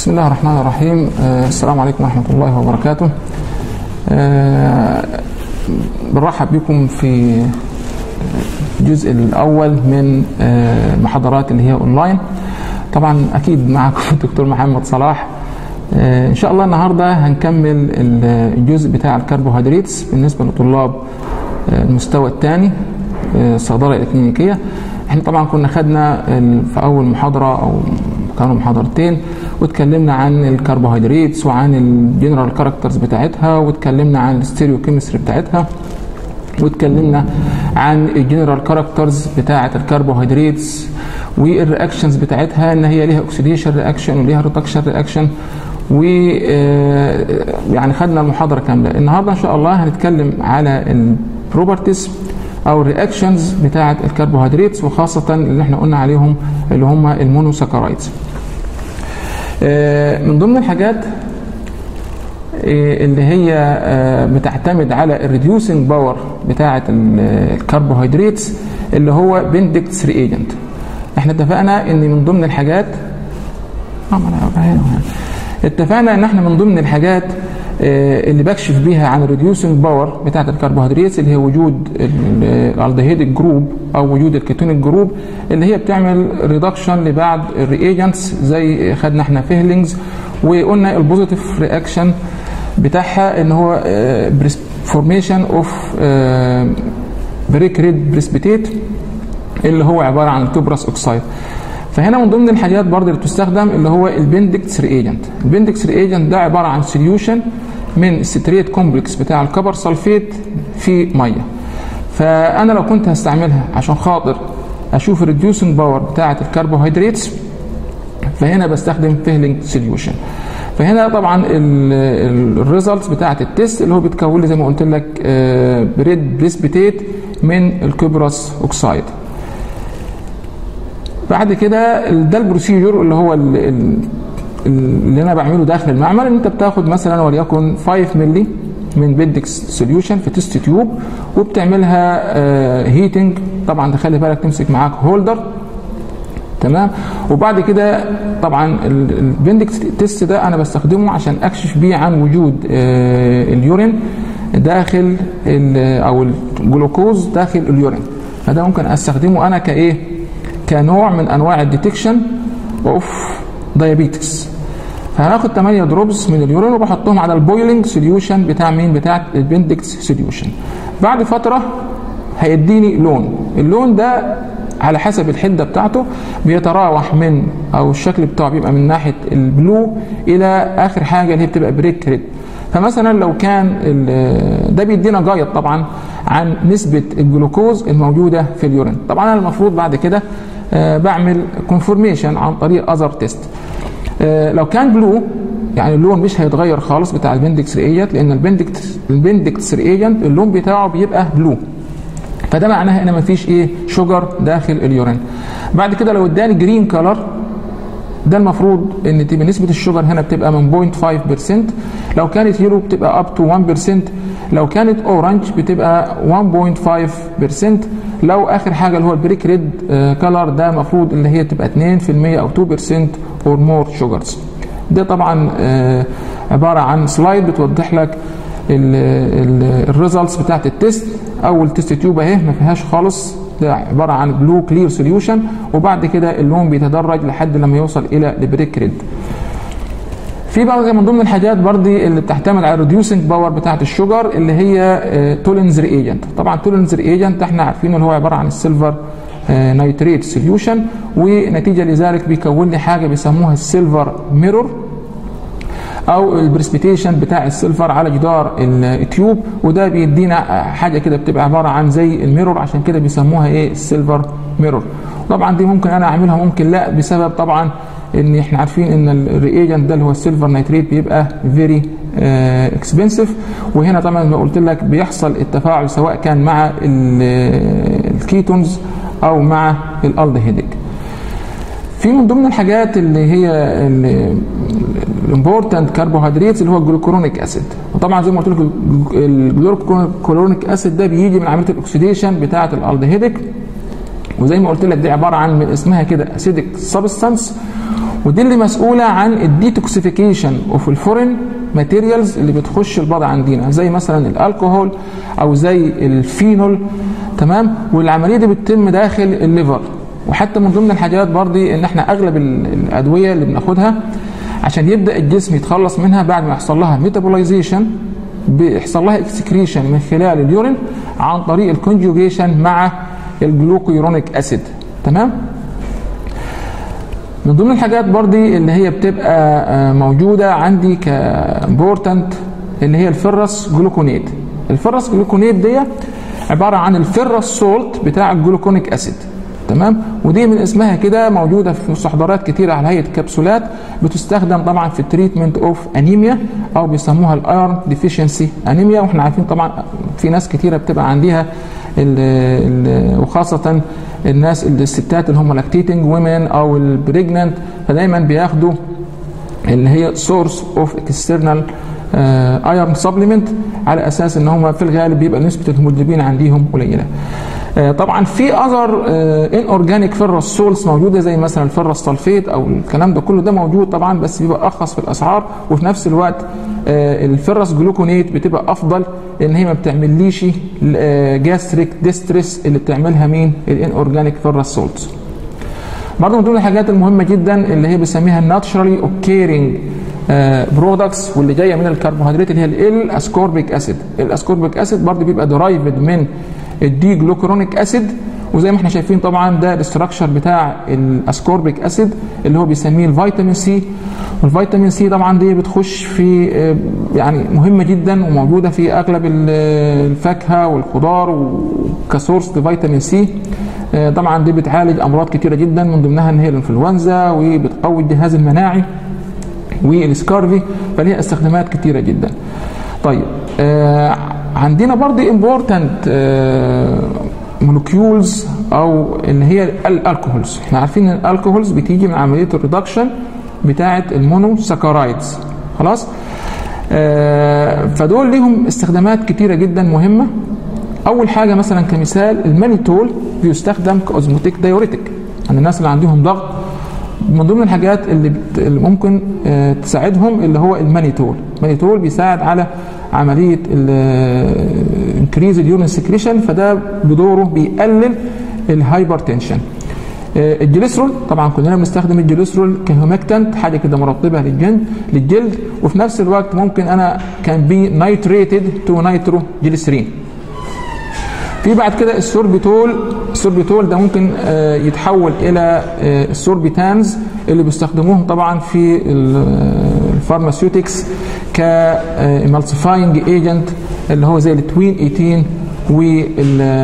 بسم الله الرحمن الرحيم آه السلام عليكم ورحمة الله وبركاته آه بنرحب بكم في الجزء الأول من آه المحاضرات اللي هي أونلاين طبعا أكيد معكم الدكتور محمد صلاح آه إن شاء الله النهاردة هنكمل الجزء بتاع الكربوهيدرات بالنسبة لطلاب آه المستوى الثاني آه الصيدلة الإكلينيكية احنا طبعا كنا خدنا في أول محاضرة أو كانوا محاضرتين واتكلمنا عن الكربوهيدرات وعن الجنرال كاركترز بتاعتها واتكلمنا عن الستيريو كيمستري بتاعتها واتكلمنا عن الجنرال كاركترز بتاعه الكربوهيدرات والرياكشنز بتاعتها ان هي ليها اوكسيديشن رياكشن وليها ريدكشن رياكشن و يعني خدنا المحاضره كامله النهارده ان شاء الله هنتكلم على البروبرتيز او الرياكشنز بتاعه الكربوهيدرات وخاصه اللي احنا قلنا عليهم اللي هم المونوساكرايدز من ضمن الحاجات اللي هي بتعتمد على الريديوسنج باور بتاعه الكربوهيدرات اللي هو بندكتس ريجنت احنا اتفقنا ان من ضمن الحاجات اتفقنا ان احنا من ضمن الحاجات اللي بكشف بيها عن الريديوسنج باور بتاعه الكربوهيدرات اللي هي وجود الالدهيدك جروب او وجود الكيتونيك جروب اللي هي بتعمل ريدكشن لبعض الرياجنتس زي خدنا احنا فيهلينجز وقلنا البوزيتيف رياكشن بتاعها ان هو فورميشن اوف بريك ريد بريسبيتيت اللي هو عباره عن الكبرس اوكسايد فهنا من ضمن الحاجات برضه اللي بتستخدم اللي هو البندكس ريجنت البندكس ريجنت ده عباره عن سوليوشن من الستريت كومبلكس بتاع الكبر سلفيت في ميه فانا لو كنت هستعملها عشان خاطر اشوف الريديوسنج باور بتاعه الكربوهيدرات فهنا بستخدم فيهلينج سوليوشن فهنا طبعا الريزلتس بتاعه التيست اللي هو بيتكون لي زي ما قلت لك بريد بريسبيتيت من الكبرس اوكسايد بعد كده ده البروسيجر اللي هو اللي انا بعمله داخل المعمل ان انت بتاخد مثلا وليكن 5 مللي من بيدكس سوليوشن في تيست تيوب وبتعملها هيتنج طبعا تخلي بالك تمسك معاك هولدر تمام وبعد كده طبعا البندكس تيست ده انا بستخدمه عشان اكشف بيه عن وجود اليورين داخل او الجلوكوز داخل اليورين فده ممكن استخدمه انا كايه كنوع من انواع الديتكشن اوف دايابيتكس فهناخد 8 دروبس من اليورين وبحطهم على البويلنج سوليوشن بتاع مين بتاع البندكس سوليوشن بعد فتره هيديني لون اللون ده على حسب الحده بتاعته بيتراوح من او الشكل بتاعه بيبقى من ناحيه البلو الى اخر حاجه اللي هي بتبقى بريك ريد فمثلا لو كان ده بيدينا جايد طبعا عن نسبه الجلوكوز الموجوده في اليورين طبعا انا المفروض بعد كده بعمل كونفورميشن عن طريق اذر تيست لو كان بلو يعني اللون مش هيتغير خالص بتاع البندكس ريجنت لان البندكس البندكس ريجنت اللون بتاعه بيبقى بلو فده معناها ان مفيش ايه شجر داخل اليورين بعد كده لو اداني جرين كلر ده المفروض ان تبقى نسبه الشجر هنا بتبقى من 0.5% لو كانت يلو بتبقى اب تو 1% لو كانت اورنج بتبقى 1.5% لو اخر حاجه اللي هو البريك ريد كلر ده المفروض اللي هي تبقى 2% او 2% اور مور شوجرز ده طبعا عباره عن سلايد بتوضح لك الريزلتس بتاعت التيست اول تيست تيوب اهي ما فيهاش خالص ده عباره عن بلو كلير سوليوشن وبعد كده اللون بيتدرج لحد لما يوصل الى البريك ريد في بقى من ضمن الحاجات برضي اللي بتعتمد على الريديوسنج باور بتاعه الشجر اللي هي تولينز ريجنت طبعا تولينز ريجنت احنا عارفين اللي هو عباره عن السيلفر نيتريت سوليوشن ونتيجه لذلك بيكون لي حاجه بيسموها السيلفر ميرور او البريسبيتيشن بتاع السيلفر على جدار التيوب وده بيدينا حاجه كده بتبقى عباره عن زي الميرور عشان كده بيسموها ايه السيلفر ميرور طبعا دي ممكن انا اعملها ممكن لا بسبب طبعا ان احنا عارفين ان الرياجنت ده اللي هو السيلفر نيتريت بيبقى فيري اكسبنسيف وهنا طبعا ما قلت لك بيحصل التفاعل سواء كان مع الكيتونز او مع الالدهيدك في من ضمن الحاجات اللي هي الامبورتنت كربوهيدرات اللي هو الجلوكورونيك اسيد وطبعا زي ما قلت لك الجلوكورونيك اسيد ده بيجي من عمليه الاكسيديشن بتاعه الالدهيدك وزي ما قلت لك دي عباره عن من اسمها كده اسيدك سبستانس ودي اللي مسؤوله عن الديتوكسيفيكيشن اوف الفورين ماتيريالز اللي بتخش البضع عندنا زي مثلا الالكوهول او زي الفينول تمام والعمليه دي بتتم داخل الليفر وحتى من ضمن الحاجات برضي ان احنا اغلب الادويه اللي بناخدها عشان يبدا الجسم يتخلص منها بعد ما يحصل لها ميتابولايزيشن بيحصل لها اكسكريشن من خلال اليورين عن طريق الكونجوجيشن مع الجلوكويورونيك اسيد تمام من ضمن الحاجات برضي اللي هي بتبقى موجودة عندي كامبورتنت اللي هي الفرس جلوكونيت الفرس جلوكونيت دي عبارة عن الفرس سولت بتاع الجلوكونيك اسيد تمام ودي من اسمها كده موجوده في مستحضرات كتيره على هيئه كبسولات بتستخدم طبعا في التريتمنت اوف انيميا او بيسموها الايرون ديفيشنسي انيميا واحنا عارفين طبعا في ناس كتيره بتبقى عندها ال ال وخاصه الناس الستات اللي هم لاكتيتنج ويمن او البريجننت فدايما بياخدوا اللي هي سورس اوف اكسترنال ايرون سبلمنت على اساس ان هم في الغالب بيبقى نسبه الهيموجلوبين عندهم قليله. طبعا في اذر ان اورجانيك فيرس سولز موجوده زي مثلا الفيرس سلفيت او الكلام ده كله ده موجود طبعا بس بيبقى ارخص في الاسعار وفي نفس الوقت الفيرس جلوكونيت بتبقى افضل ان هي ما بتعمليش جاستريك ديستريس اللي بتعملها مين الان اورجانيك فيرس سولز برضه من ضمن الحاجات المهمه جدا اللي هي بنسميها الناتشرالي اوكيرنج برودكتس واللي جايه من الكربوهيدرات اللي هي ال اسكوربيك اسيد الاسكوربيك اسيد برضه بيبقى درايفد من الدي جلوكرونيك اسيد وزي ما احنا شايفين طبعا ده الاستراكشر بتاع الاسكوربيك اسيد اللي هو بيسميه الفيتامين سي والفيتامين سي طبعا دي بتخش في يعني مهمه جدا وموجوده في اغلب الفاكهه والخضار كسورس لفيتامين سي طبعا دي بتعالج امراض كتيره جدا من ضمنها ان هي الانفلونزا وبتقوي الجهاز المناعي والسكارفي فليها استخدامات كتيره جدا طيب آه عندنا برضه امبورتنت مولكيولز او اللي هي الالكوهولز احنا عارفين ان الالكوهولز بتيجي من عمليه الريدكشن بتاعه المونو ساكرايدز خلاص آه فدول ليهم استخدامات كتيره جدا مهمه اول حاجه مثلا كمثال المانيتول بيستخدم كاوزموتيك دايوريتك عند الناس اللي عندهم ضغط من ضمن الحاجات اللي, بت... اللي ممكن آه تساعدهم اللي هو المانيتول المانيتول بيساعد على عمليه انكريز اليورين سكريشن فده بدوره بيقلل الهايبر تنشن الجليسرول طبعا كلنا بنستخدم الجليسرول كهومكتنت حاجه كده مرطبه للجلد للجلد وفي نفس الوقت ممكن انا كان بي نايتريتد تو نايترو جليسرين في بعد كده السوربيتول السوربيتول ده ممكن يتحول الى السوربيتانز اللي بيستخدموهم طبعا في الفارماسيوتكس كامالسيفاينج ايجنت اللي هو زي التوين 18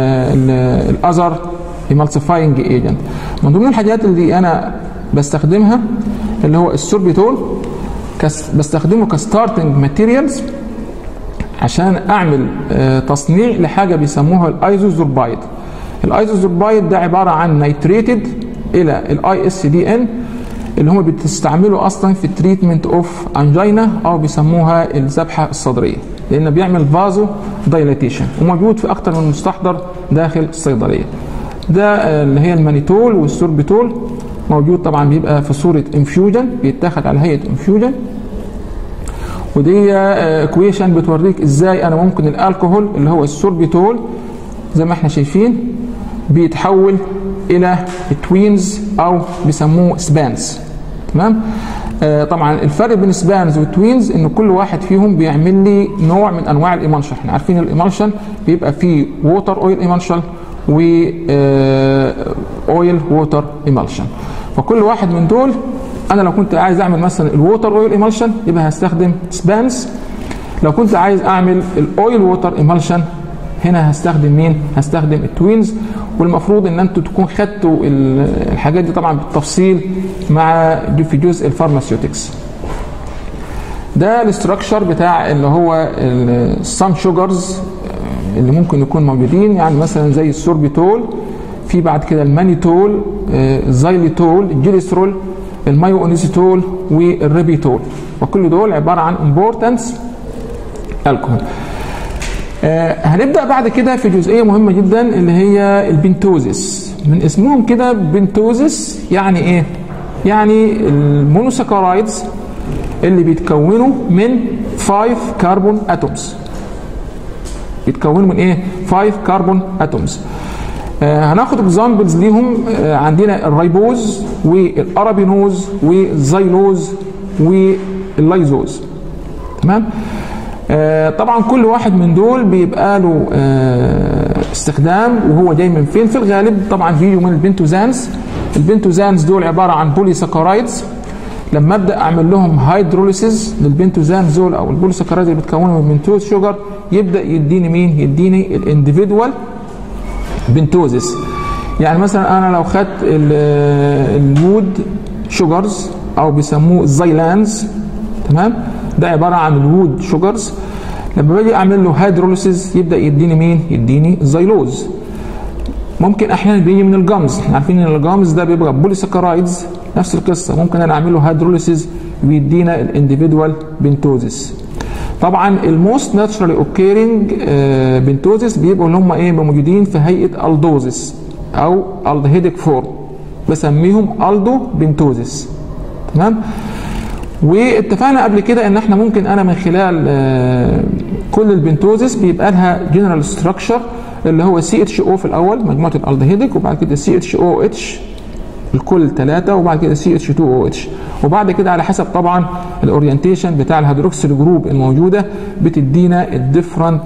والاذر امالسيفاينج ايجنت من ضمن الحاجات اللي انا بستخدمها اللي هو السوربيتول بستخدمه كستارتنج ماتيريالز عشان اعمل تصنيع لحاجه بيسموها الايزوزوربايد الايزوزوربايد ده عباره عن نيتريتد الى الاي اس دي ان اللي هم بتستعملوا اصلا في التريتمنت اوف انجينا او بيسموها الذبحه الصدريه لانه بيعمل فازو دايلاتيشن وموجود في اكتر من مستحضر داخل الصيدليه ده اللي هي المانيتول والسوربيتول موجود طبعا بيبقى في صوره انفيوجن بيتاخد على هيئه انفيوجن ودي اكويشن بتوريك ازاي انا ممكن الالكوهول اللي هو السوربيتول زي ما احنا شايفين بيتحول الى توينز او بيسموه سبانز تمام آه طبعا الفرق بين سبانز والتوينز ان كل واحد فيهم بيعمل لي نوع من انواع الايمانشن احنا عارفين الايمانشن بيبقى فيه ووتر اويل ايمانشن و اويل ووتر ايمالشن فكل واحد من دول انا لو كنت عايز اعمل مثلا الووتر اويل ايمالشن يبقى هستخدم سبانز لو كنت عايز اعمل الاويل ووتر ايمالشن هنا هستخدم مين هستخدم التوينز والمفروض ان انتوا تكون خدتوا الحاجات دي طبعا بالتفصيل مع في جزء الفارماسيوتكس ده الاستراكشر بتاع اللي هو السان شوجرز اللي ممكن يكون موجودين يعني مثلا زي السوربيتول في بعد كده المانيتول الزايليتول الجليسرول المايوونيزيتول والريبيتول وكل دول عباره عن امبورتنس الكحول آه هنبدا بعد كده في جزئيه مهمه جدا اللي هي البنتوزيس من اسمهم كده بنتوزيس يعني ايه يعني المونوساكرايدز اللي بيتكونوا من 5 كربون اتومز بيتكونوا من ايه 5 كربون اتومز آه هناخد اكزامبلز ليهم آه عندنا الريبوز والارابينوز والزيلوز واللايزوز تمام آه طبعا كل واحد من دول بيبقى له آه استخدام وهو جاي من فين في الغالب طبعا بيجوا من البنتوزانز البنتوزانز دول عباره عن بولي ساكرايدز لما ابدا اعمل لهم هيدروليسيز للبنتوزانز دول او البولي ساكرايدز اللي بتكونوا من بنتوز شوجر يبدا يديني مين يديني الانديفيدوال بنتوزس يعني مثلا انا لو خدت الوود شوجرز او بيسموه الزيلانز تمام ده عباره عن الوود شوجرز لما باجي اعمل له هيدروليسيز يبدا يديني مين يديني الزيلوز ممكن احيانا بيجي من الجامز احنا عارفين ان الجامز ده بيبقى بوليساكرايدز نفس القصه ممكن انا اعمل له هيدروليسيز ويدينا الانديفيدوال بنتوزس طبعا الموست ناتشرالي اوكيرنج بنتوزس بيبقوا اللي هم ايه موجودين في هيئه الدوزس او الدهيدك فورم بسميهم الدو بنتوزس تمام واتفقنا قبل كده ان احنا ممكن انا من خلال آه كل البنتوزس بيبقى لها جنرال ستراكشر اللي هو سي اتش او في الاول مجموعه الالدهيدك وبعد كده سي اتش او اتش الكل ثلاثة وبعد كده سي اتش 2 او اتش وبعد كده على حسب طبعا الاورينتيشن بتاع الهيدروكسيل جروب الموجوده بتدينا الديفرنت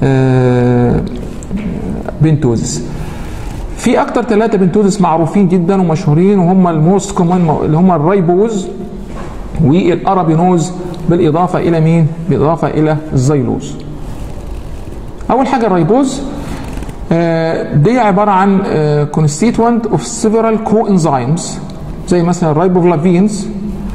بنتوزس في اكتر ثلاثه بنتوزس معروفين جدا ومشهورين وهم الموست كومن اللي هم الريبوز والارابينوز بالاضافه الى مين؟ بالاضافه الى الزيلوز. اول حاجه الريبوز دي عباره عن كونستيتوينت اوف سيفرال كو انزيمز زي مثلا الريبوفلافينز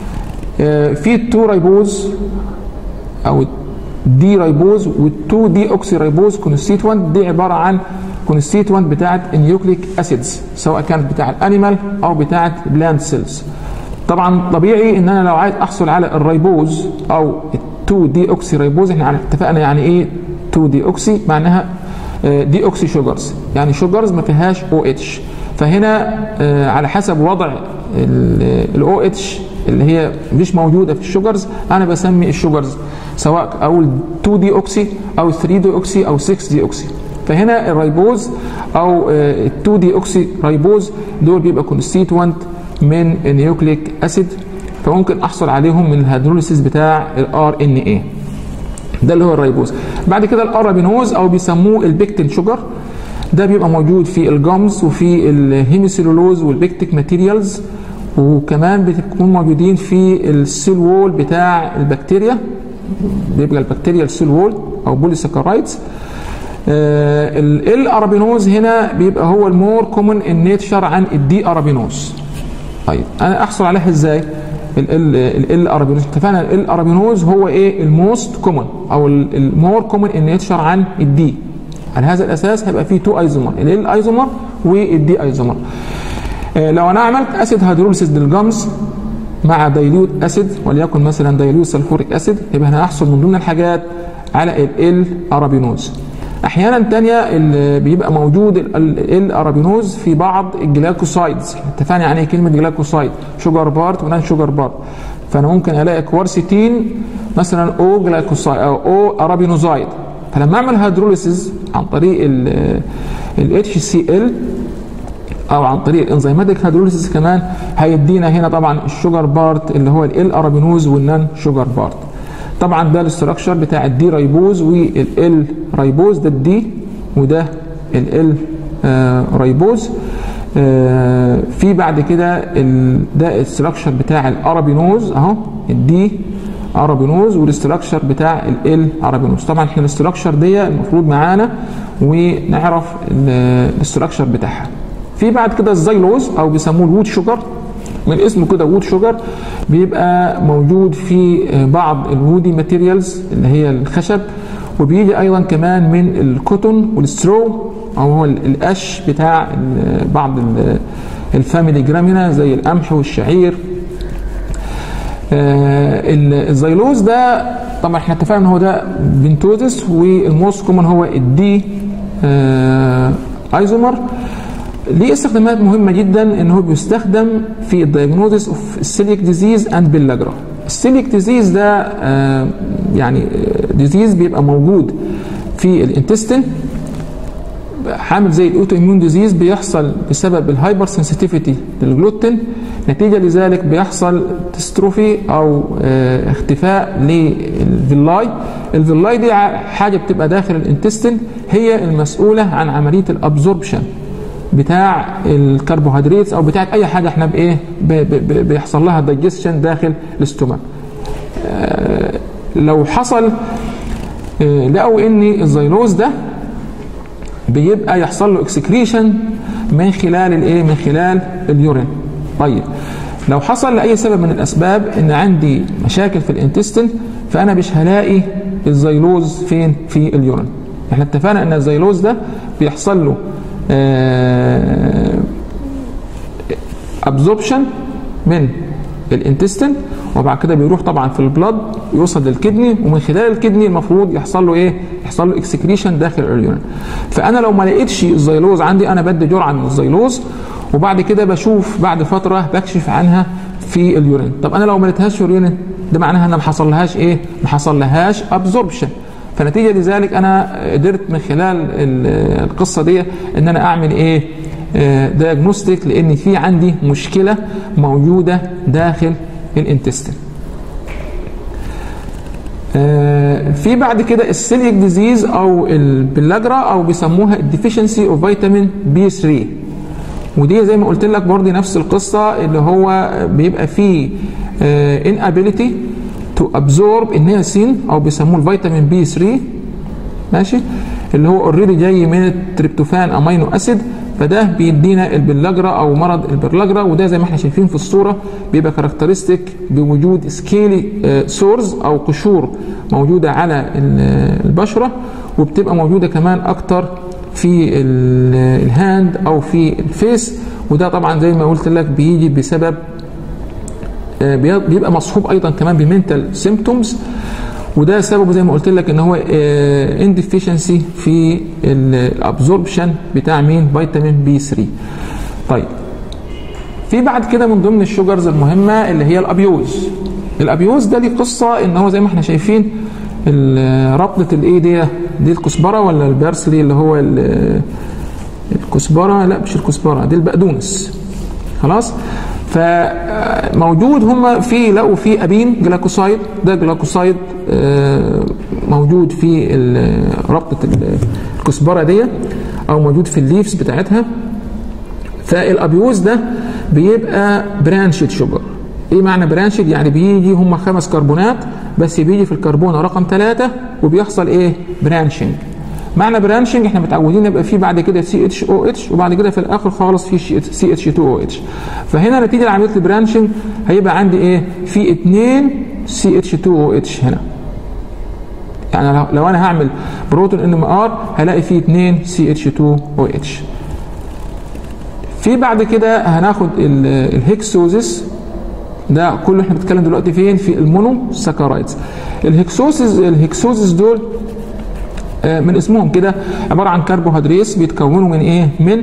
في التو ريبوز او دي ريبوز والتو دي اوكسي ريبوز كونستيتوينت دي عباره عن كونستيتوينت بتاعت النيوكليك اسيدز سواء كانت بتاعت الانيمال او بتاعت بلاند سيلز طبعا طبيعي ان انا لو عايز احصل على الريبوز او 2 دي اوكسي ريبوز احنا اتفقنا يعني ايه 2 دي اوكسي معناها دي اوكسي شوجرز يعني شوجرز ما فيهاش او اتش فهنا على حسب وضع الاو اتش اللي هي مش موجوده في الشوجرز انا بسمي الشوجرز سواء او 2 دي اوكسي او 3 دي اوكسي او 6 دي اوكسي فهنا الريبوز او ال 2 دي اوكسي ريبوز دول بيبقى كونستيتوينت من النيوكليك اسيد فممكن احصل عليهم من الهيدروليسيس بتاع الار ان اي ده اللي هو الريبوز بعد كده الارابينوز او بيسموه البيكتين شوجر ده بيبقى موجود في الجامز وفي الهيميسيلولوز والبيكتيك ماتيريالز وكمان بتكون موجودين في السيل وول بتاع البكتيريا بيبقى البكتيريا السيل وول او بوليساكرايدز آه ال ارابينوز هنا بيبقى هو المور كومن ان نيتشر عن الدي ارابينوز طيب انا احصل عليها ازاي ال ال ارابينوز اتفقنا ال ارابينوز هو ايه الموست كومن او المور كومن ان نيتشر عن الدي على هذا الاساس هيبقى فيه تو ايزومر ال ايزومر والدي ايزومر آه لو انا عملت اسيد هيدروليسيس للجمز مع دايلوت اسيد وليكن مثلا دايلوت سلفوريك اسيد يبقى انا هحصل من ضمن الحاجات على ال ارابينوز احيانا تانية اللي بيبقى موجود ال ارابينوز في بعض الجلايكوسايدز اتفقنا يعني ايه كلمه جلايكوسايد شوجر بارت ونان شوجر بارت فانا ممكن الاقي كوارسيتين مثلا او جلايكوسايد او او ارابينوزايد فلما اعمل هيدروليسيز عن طريق ال اتش سي ال او عن طريق الانزيماتيك هيدروليسيس كمان هيدينا هنا طبعا الشوجر بارت اللي هو ال ارابينوز والنان شوجر بارت طبعا ده الاستراكشر بتاع الدي ريبوز والال ريبوز ده الدي وده ال آه ريبوز آه في بعد كده ده الاستراكشر بتاع الارابينوز اهو الدي ارابينوز والاستراكشر بتاع ال ارابينوز طبعا احنا الاستراكشر دي المفروض معانا ونعرف الاستراكشر بتاعها في بعد كده الزيلوز او بيسموه الوود شوجر من اسمه كده وود شوجر بيبقى موجود في بعض الوودي ماتيريالز اللي هي الخشب وبيجي ايضا كمان من الكوتون والسترو او هو القش بتاع بعض الفاميلي جرامينا زي القمح والشعير الزيلوز ده طبعا احنا اتفقنا ان هو ده بنتوزس والموست كومن هو الدي ايزومر ليه استخدامات مهمة جدا ان هو بيستخدم في الدايجنوزيس اوف السيليك ديزيز اند بيلاجرا السيليك ديزيز ده آه يعني ديزيز بيبقى موجود في الانتستين عامل زي الاوتو اميون ديزيز بيحصل بسبب الهايبر سنسيتيفيتي للجلوتين نتيجه لذلك بيحصل تستروفي او اه اختفاء للفيلاي الفيلاي دي حاجه بتبقى داخل الانتستين هي المسؤوله عن عمليه الابزوربشن بتاع الكربوهيدرات او بتاع اي حاجه احنا بايه بيحصل لها دايجستشن داخل الاستومك اه لو حصل اه لقوا ان الزيلوز ده بيبقى يحصل له اكسكريشن من خلال الايه من خلال اليورين طيب لو حصل لاي سبب من الاسباب ان عندي مشاكل في الانتستين فانا مش هلاقي الزيلوز فين في اليورين احنا اتفقنا ان الزيلوز ده بيحصل له ابزوربشن من الانتستين وبعد كده بيروح طبعا في البلد يوصل للكدني ومن خلال الكدني المفروض يحصل له ايه؟ يحصل له اكسكريشن داخل اليورين. فانا لو ما لقيتش الزيلوز عندي انا بدي جرعه من الزيلوز وبعد كده بشوف بعد فتره بكشف عنها في اليورين. طب انا لو ما لقيتهاش في اليورين ده معناها ان ما حصل لهاش ايه؟ ما حصل لهاش ابزوربشن. فنتيجه لذلك انا قدرت من خلال القصه دي ان انا اعمل ايه؟ دياجنوستيك لان في عندي مشكله موجوده داخل الانتستين آه في بعد كده السيليك ديزيز او البلاجرا او بيسموها الديفيشنسي اوف فيتامين بي 3 ودي زي ما قلت لك برضه نفس القصه اللي هو بيبقى فيه آه inability to absorb النياسين او بيسموه الفيتامين بي 3 ماشي اللي هو اوريدي جاي من التريبتوفان امينو اسيد فده بيدينا البلاجرا او مرض البرلاجرا وده زي ما احنا شايفين في الصوره بيبقى كاركترستيك بوجود سكيلي سورز او قشور موجوده على البشره وبتبقى موجوده كمان اكتر في الهاند او في الفيس وده طبعا زي ما قلت لك بيجي بسبب بيبقى مصحوب ايضا كمان بمنتال سيمتومز وده سببه زي ما قلت لك ان هو اندفيشنسي في الابزوربشن بتاع مين فيتامين بي 3 طيب في بعد كده من ضمن الشوجرز المهمه اللي هي الابيوز الابيوز ده ليه قصه ان هو زي ما احنا شايفين ربطه الايه دي دي الكزبره ولا البرسلي اللي هو الكزبره لا مش الكزبره دي البقدونس خلاص فموجود هم في لقوا في ابين جلاكوسايد ده جلاكوسايد موجود في ربطه الكزبره دي او موجود في الليفز بتاعتها فالابيوز ده بيبقى برانشد شوجر ايه معنى برانشد يعني بيجي هم خمس كربونات بس بيجي في الكربونه رقم ثلاثة وبيحصل ايه برانشنج معنى برانشنج احنا متعودين يبقى فيه بعد كده سي اتش او اتش وبعد كده في الاخر خالص في سي اتش 2 او اتش فهنا نتيجه لعمليه البرانشنج هيبقى عندي ايه في 2 سي اتش 2 او اتش هنا يعني لو انا هعمل بروتون ان ام ار هلاقي فيه 2 سي اتش 2 او اتش في بعد كده هناخد الهكسوزيس ده كله احنا بنتكلم دلوقتي فين في المونو ساكرايدز الهكسوزيس الهكسوزيس دول من اسمهم كده عباره عن كربوهيدرات بيتكونوا من ايه؟ من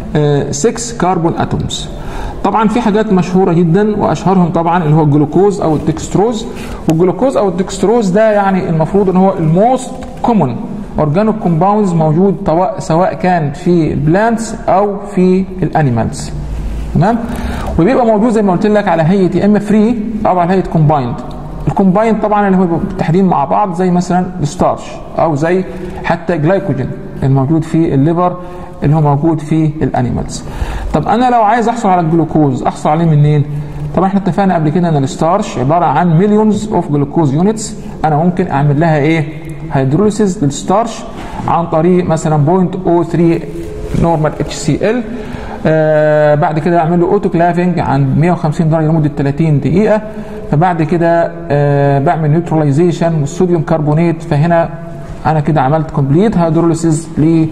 6 كربون اتومز. طبعا في حاجات مشهوره جدا واشهرهم طبعا اللي هو الجلوكوز او الدكستروز والجلوكوز او الدكستروز ده يعني المفروض ان هو الموست كومون اورجانيك كومباوندز موجود سواء كان في البلانتس او في الانيمالز تمام وبيبقى موجود زي ما قلت لك على هيئه يا اما فري او على هيئه كومبايند الكومباين طبعا اللي هو متحدين مع بعض زي مثلا الستارش او زي حتى جلايكوجين الموجود في الليفر اللي هو موجود في الانيمالز طب انا لو عايز احصل على الجلوكوز احصل عليه منين طبعا احنا اتفقنا قبل كده ان الستارش عباره عن مليونز اوف جلوكوز يونتس انا ممكن اعمل لها ايه هيدروليسيس للستارش عن طريق مثلا 0.03 نورمال اتش سي ال آه بعد كده اعمل له اوتوكلافنج عند 150 درجه لمده 30 دقيقه فبعد كده آه بعمل نيوتراليزيشن والصوديوم كربونات فهنا انا كده عملت كومبليت هيدروليسيس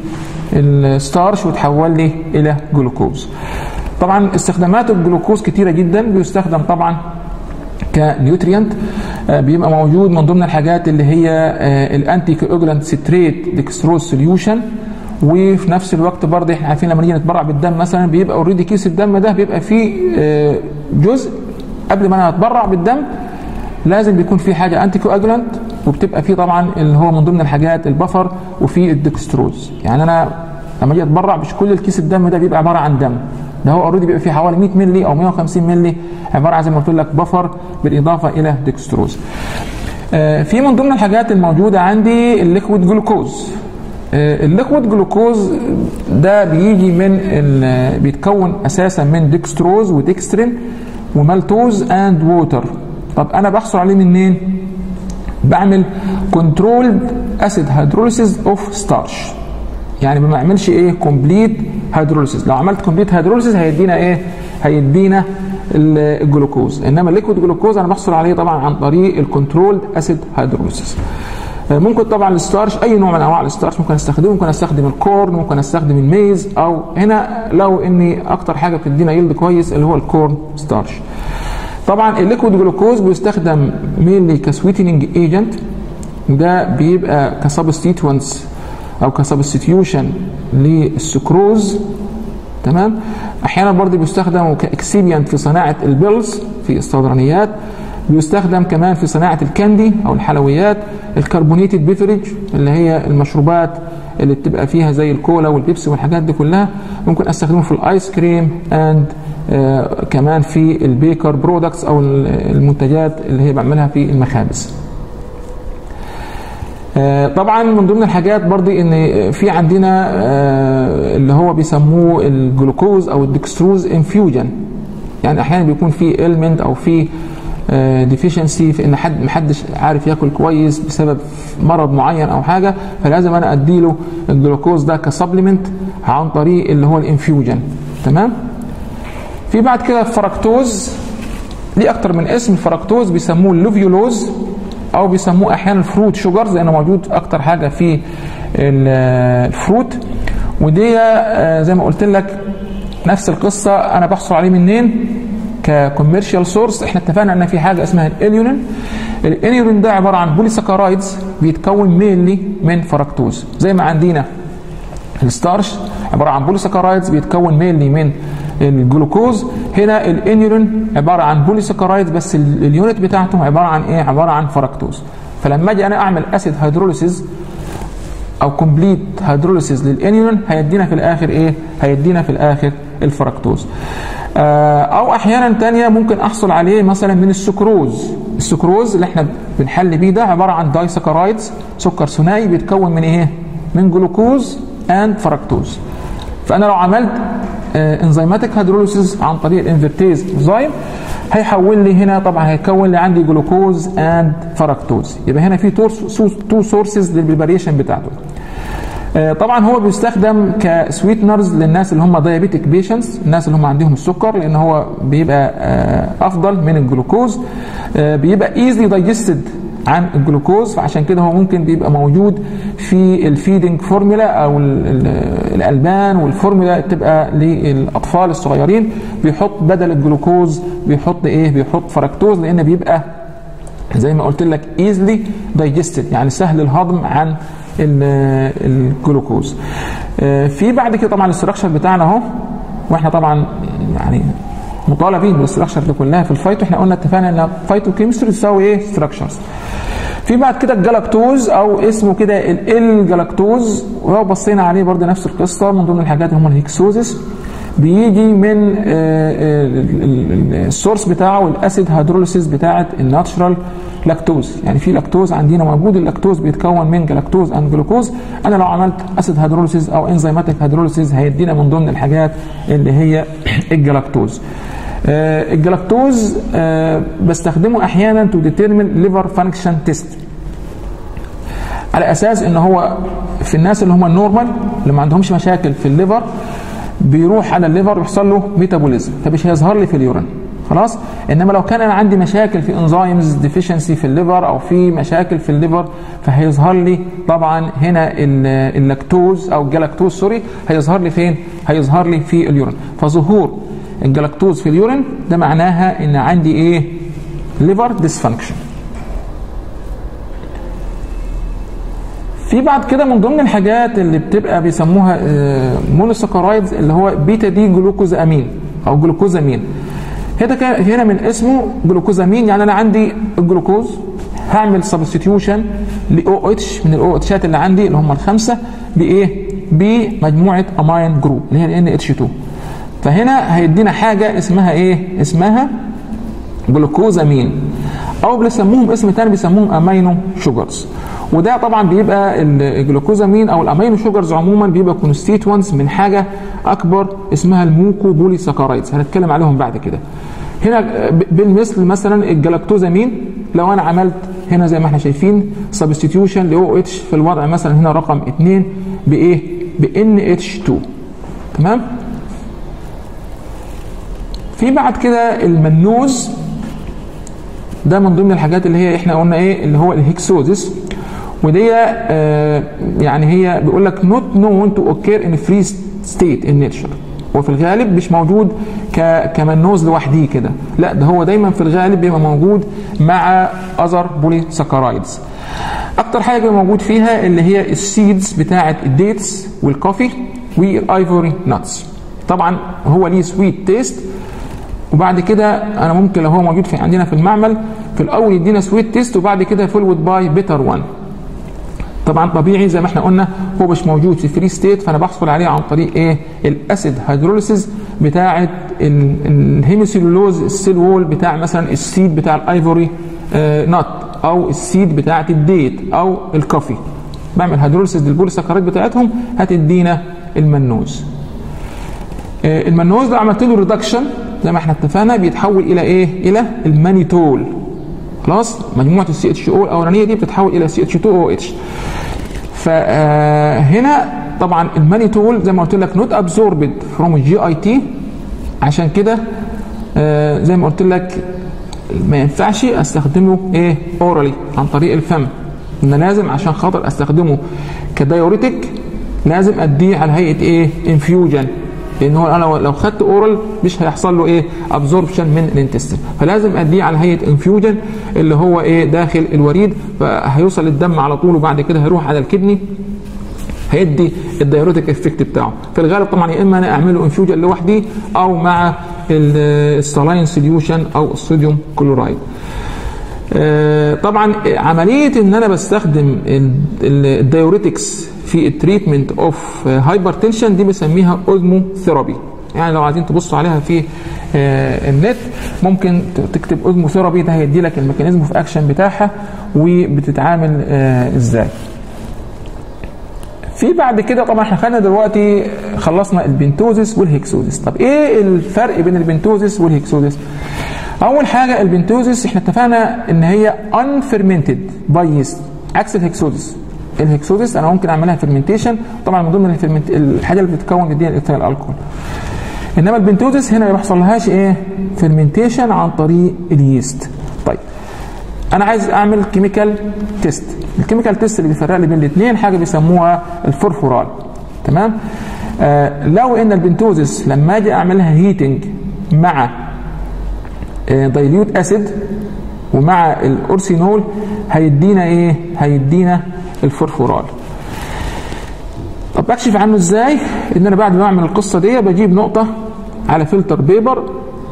للستارش وتحول لي الى جلوكوز طبعا استخدامات الجلوكوز كتيره جدا بيستخدم طبعا كنيوتريانت آه بيبقى موجود من ضمن الحاجات اللي هي الانتي كوجلانت ستريت ديكستروز سوليوشن وفي نفس الوقت برضه احنا عارفين لما نيجي نتبرع بالدم مثلا بيبقى اوريدي كيس الدم ده بيبقى فيه آه، جزء قبل ما انا اتبرع بالدم لازم بيكون في حاجه انتي كواجولانت وبتبقى فيه طبعا اللي هو من ضمن الحاجات البفر وفي الدكستروز يعني انا لما اجي اتبرع مش كل الكيس الدم ده بيبقى عباره عن دم ده هو اوريدي بيبقى فيه حوالي 100 مللي او 150 مللي عباره عن زي ما قلت لك بفر بالاضافه الى دكستروز آه، في من ضمن الحاجات الموجوده عندي الليكويد جلوكوز آه، الليكويد جلوكوز ده بيجي من ال- بيتكون اساسا من ديكستروز وديكسترين ومالتوز اند ووتر طب انا بحصل عليه منين بعمل كنترولد اسيد هيدروليسيس اوف ستارش يعني ما بعملش ايه كومبليت هيدروليسيس لو عملت كومبليت هيدروليسيس هيدينا ايه هيدينا ال- الجلوكوز انما الليكويد جلوكوز انا بحصل عليه طبعا عن طريق الكنترولد اسيد هيدروليسيس ممكن طبعا الستارش اي نوع من انواع الستارش ممكن استخدمه ممكن استخدم الكورن ممكن استخدم الميز او هنا لو اني اكتر حاجه بتدينا يلد كويس اللي هو الكورن ستارش طبعا الليكويد جلوكوز بيستخدم مينلي كسويتنينج ايجنت ده بيبقى كسبستيتوانس او كسبستيوشن للسكروز تمام احيانا برضه بيستخدم كاكسيبيانت في صناعه البيلز في الصيدلانيات بيستخدم كمان في صناعه الكاندي او الحلويات الكربونيتد بيفرج اللي هي المشروبات اللي بتبقى فيها زي الكولا والبيبسي والحاجات دي كلها ممكن استخدمه في الايس كريم اند آه كمان في البيكر برودكتس او المنتجات اللي هي بعملها في المخابز آه طبعا من ضمن الحاجات برضي ان في عندنا آه اللي هو بيسموه الجلوكوز او الدكستروز انفيوجن يعني احيانا بيكون في المنت او في ديفيشنسي في ان حد محدش عارف ياكل كويس بسبب مرض معين او حاجه فلازم انا اديله الجلوكوز ده كسبلمنت عن طريق اللي هو الانفيوجن تمام في بعد كده الفركتوز ليه اكتر من اسم الفركتوز بيسموه اللوفيولوز او بيسموه احيانا الفروت شوجرز لانه موجود اكتر حاجه في الفروت ودي زي ما قلت لك نفس القصه انا بحصل عليه منين ككوميرشال سورس احنا اتفقنا ان في حاجه اسمها الاليونين الاليونين ده عباره عن بوليساكرايدز بيتكون مينلي من فركتوز زي ما عندنا الستارش عباره عن بوليساكرايدز بيتكون مينلي من الجلوكوز هنا الانيولين عباره عن بوليساكرايدز بس اليونت بتاعته عباره عن ايه عباره عن فركتوز فلما اجي انا اعمل اسيد هيدروليسيز او كومبليت هيدروليسيز للانيولين هيدينا في الاخر ايه هيدينا في الاخر الفركتوز او احيانا تانية ممكن احصل عليه مثلا من السكروز السكروز اللي احنا بنحل بيه ده عباره عن دايسكرايدز سكر ثنائي بيتكون من ايه من جلوكوز اند فركتوز فانا لو عملت انزيماتيك هيدروليسيس عن طريق الانفرتيز انزيم هيحول لي هنا طبعا هيكون لي عندي جلوكوز اند فركتوز يبقى هنا في تو سورسز للبريباريشن بتاعته طبعا هو بيستخدم كسويتنرز للناس اللي هم دايابيتك بيشنتس الناس اللي هم عندهم السكر لان هو بيبقى افضل من الجلوكوز بيبقى ايزلي دايجستد عن الجلوكوز فعشان كده هو ممكن بيبقى موجود في الفيدنج فورمولا او الالبان والفورمولا بتبقى للاطفال الصغيرين بيحط بدل الجلوكوز بيحط ايه بيحط فركتوز لان بيبقى زي ما قلت لك ايزلي دايجستد يعني سهل الهضم عن الجلوكوز في بعد كده طبعا الاستراكشر بتاعنا اهو واحنا طبعا يعني مطالبين بالاستراكشر دي كلها في الفايتو احنا قلنا اتفقنا ان فايتو كيمستري تساوي ايه ستراكشرز في بعد كده الجلاكتوز او اسمه كده ال جلاكتوز ولو بصينا عليه برضه نفس القصه من ضمن الحاجات اللي هم الهيكسوزس بيجي من السورس بتاعه الاسيد هيدروليسيس بتاعه الناتشرال لاكتوز يعني في لاكتوز عندنا موجود اللاكتوز بيتكون من جلاكتوز اند جلوكوز انا لو عملت اسيد هيدروليسيس او انزيماتيك هيدروليسيس هيدينا من ضمن الحاجات اللي هي الجلاكتوز آه الجلاكتوز آه بستخدمه احيانا تو ديترمين ليفر فانكشن تيست على اساس ان هو في الناس اللي هم النورمال اللي ما عندهمش مشاكل في الليفر بيروح على الليفر ويحصل له ميتابوليزم فمش هيظهر لي في اليورين خلاص انما لو كان انا عندي مشاكل في انزيمز ديفيشنسي في الليفر او في مشاكل في الليفر فهيظهر لي طبعا هنا اللاكتوز او الجلاكتوز سوري هيظهر لي فين هيظهر لي في اليورين فظهور الجلاكتوز في اليورين ده معناها ان عندي ايه ليفر ديسفانكشن في بعد كده من ضمن الحاجات اللي بتبقى بيسموها مونوساكرايدز اللي هو بيتا دي جلوكوز امين او جلوكوزامين هنا كان هنا من اسمه جلوكوزامين يعني انا عندي الجلوكوز هعمل سبستيتيوشن ل او اتش من الاو اتشات اللي عندي اللي هم الخمسه بايه؟ بمجموعه امين جروب اللي هي ان اتش 2 فهنا هيدينا حاجه اسمها ايه؟ اسمها جلوكوزامين او بيسموهم اسم تاني بيسموهم امينو شوجرز وده طبعا بيبقى الجلوكوزامين او الامينو شوجرز عموما بيبقى كونستيتوانس من حاجه اكبر اسمها الموكو بولي ساكرايدز هنتكلم عليهم بعد كده هنا بالمثل مثلا الجلاكتوزامين لو انا عملت هنا زي ما احنا شايفين سبستيتيوشن لاو اتش في الوضع مثلا هنا رقم 2 بايه؟ بان اتش 2 تمام؟ في بعد كده المنوز ده من ضمن الحاجات اللي هي احنا قلنا ايه اللي هو الهكسوزيس ودي آه يعني هي بيقول لك نوت نون تو اوكير ان فري ستيت ان نيتشر وفي الغالب مش موجود ك كمنوز لوحده كده لا ده هو دايما في الغالب بيبقى موجود مع اذر بولي ساكرايدز اكتر حاجه موجود فيها اللي هي السيدز بتاعه الديتس والكوفي والايفوري ناتس طبعا هو ليه سويت تيست وبعد كده انا ممكن لو هو موجود في عندنا في المعمل في الاول يدينا سويت تيست وبعد كده فولود باي بيتر 1 طبعا طبيعي زي ما احنا قلنا هو مش موجود في فري ستيت فانا بحصل عليه عن طريق ايه الاسيد هيدروليسيس بتاعه الهيموسيلولوز السيل وول بتاع مثلا السيد بتاع الايفوري آه نوت او السيد بتاعه الديت او الكوفي بعمل هيدروليسيس للبوليساكرايد بتاعتهم هتدينا المنوز آه المنوز لو عملت له ريدكشن زي ما احنا اتفقنا بيتحول الى ايه؟ الى المانيتول خلاص مجموعه السي اتش او الاولانيه دي بتتحول الى سي اتش 2 او اتش فهنا طبعا المانيتول زي ما قلت لك نوت ابزوربد فروم الجي اي تي عشان كده آه زي ما قلت لك ما ينفعش استخدمه ايه اورالي عن طريق الفم ان لازم عشان خاطر استخدمه كدايوريتك لازم اديه على هيئه ايه انفيوجن لان هو انا لو خدت اورال مش هيحصل له ايه ابزوربشن من الانتستين فلازم اديه على هيئه انفيوجن اللي هو ايه داخل الوريد فهيوصل الدم على طول وبعد كده هيروح على الكدني هيدي الدايوريتك افكت بتاعه في الغالب طبعا يا اما انا اعمله انفيوجن لوحدي او مع السلاين سوليوشن او الصوديوم كلورايد طبعا عمليه ان انا بستخدم الدايوريتكس في التريتمنت اوف هايبرتنشن دي بنسميها اوزمو ثيرابي يعني لو عايزين تبصوا عليها في النت ممكن تكتب اوزمو ثيرابي ده هيدي لك الميكانيزم في اكشن بتاعها وبتتعامل ازاي في بعد كده طبعا احنا خدنا دلوقتي خلصنا البنتوزيس والهكسوزيس طب ايه الفرق بين البنتوزيس والهكسوزيس اول حاجه البنتوزيس احنا اتفقنا ان هي unfermented باي يست عكس الهكسوزيس الهكسوزيس انا ممكن اعملها فيرمنتيشن طبعا من ضمن الفرمنت الحاجه اللي بتتكون بتديها الايثيل الكحول انما البنتوزيس هنا ما بيحصلهاش ايه فيرمنتيشن عن طريق اليست طيب انا عايز اعمل كيميكال تيست الكيميكال تيست اللي بيفرق لي بين الاثنين حاجه بيسموها الفورفورال تمام آه لو ان البنتوزيس لما اجي اعملها هيتنج مع آه دايليوت اسيد ومع الاورسينول هيدينا ايه هيدينا الفورفورال طب بكشف عنه ازاي ان انا بعد ما اعمل القصه دي بجيب نقطه على فلتر بيبر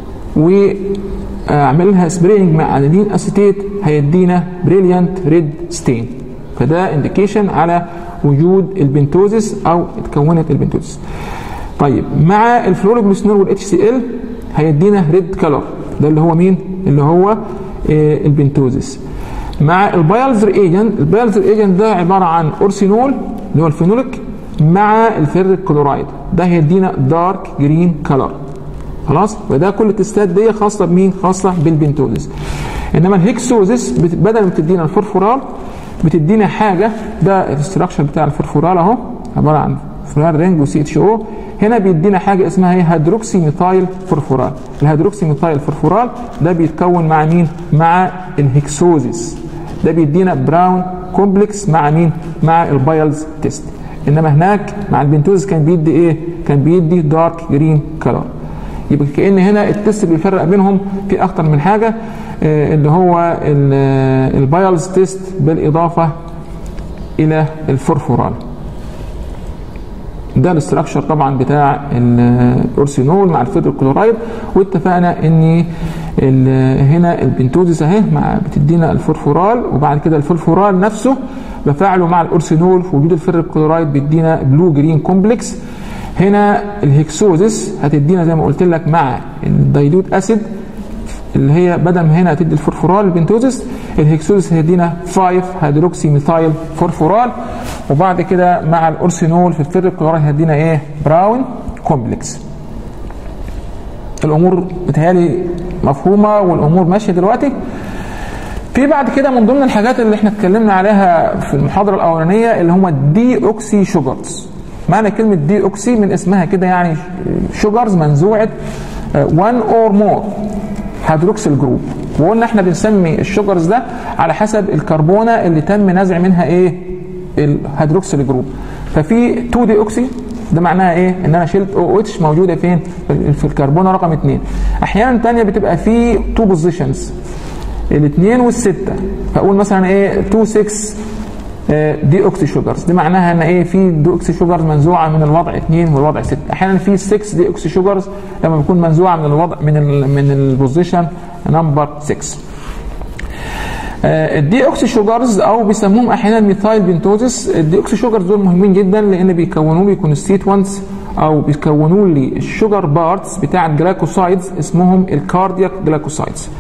واعملها سبرينج مع انيلين اسيتيت هيدينا بريليانت ريد ستين فده انديكيشن على وجود البنتوزيس او اتكونت البنتوزيس طيب مع الفلوروجليسينول والاتش سي ال هيدينا ريد كلر ده اللي هو مين اللي هو آه البنتوزيس مع البايلزر ايجنت البايلزر ايجنت ده عباره عن اورسينول اللي هو الفينوليك مع الفيريك كلورايد ده هيدينا دارك جرين كلر خلاص وده كل التستات دي خاصه بمين خاصه بالبنتوزيس انما الهيكسوزيس بدل ما بتدينا الفورفورال بتدينا حاجه ده الاستراكشر بتاع الفورفورال اهو عباره عن فلار رينج وسي اتش او هنا بيدينا حاجه اسمها هي هيدروكسي ميثايل فورفورال الهيدروكسي ميثايل فورفورال ده بيتكون مع مين مع الهكسوزيس ده بيدينا براون كومبلكس مع مين مع البايلز تيست انما هناك مع البنتوز كان بيدي ايه كان بيدي دارك جرين كلر يبقى كان هنا التست بيفرق بينهم في اكتر من حاجه اللي هو البايلز تيست بالاضافه الى الفورفورال ده الاستراكشر طبعا بتاع الاورسينول مع الفيدرو كلورايد واتفقنا ان هنا البنتوزيس اهي مع بتدينا الفورفورال وبعد كده الفورفورال نفسه بفعله مع الاورسينول في وجود الفيدرو كلورايد بيدينا بلو جرين كومبلكس هنا الهكسوزيس هتدينا زي ما قلت لك مع الدايلوت اسيد اللي هي بدل ما هنا هتدي الفورفورال البنتوزيس الهكسوزيس هيدينا 5 هيدروكسي ميثايل فورفورال وبعد كده مع الاورسينول في الفيريك كلورايد هيدينا ايه براون كومبلكس الامور بتهيالي مفهومه والامور ماشيه دلوقتي في بعد كده من ضمن الحاجات اللي احنا اتكلمنا عليها في المحاضره الاولانيه اللي هم الدي اوكسي شوجرز معنى كلمه دي اوكسي من اسمها كده يعني شوجرز منزوعه 1 اور مور هيدروكسيل جروب وقلنا احنا بنسمي الشوجرز ده على حسب الكربونه اللي تم نزع منها ايه الهيدروكسيل جروب ففي 2 دي اوكسي ده معناها ايه ان انا شلت او اتش موجوده فين في الكربونه رقم 2 احيانا ثانيه بتبقى في 2 بوزيشنز الاثنين والسته فاقول مثلا ايه 2 6 دي اوكسي شوجرز دي معناها ان ايه في دي اوكسي شوجرز منزوعه من الوضع 2 والوضع 6 احيانا في 6 دي اوكسي شوجرز لما بيكون منزوعه من الوضع من ال من البوزيشن نمبر 6 الدي اوكسي شوجرز او بيسموهم احيانا ميثايل بنتوزيس الدي اوكسي شوجرز دول مهمين جدا لان بيكونوا لي كونستيتوانتس او بيكونوا لي الشوجر بارتس بتاع الجلايكوسايدز اسمهم الكاردياك جلايكوسايدز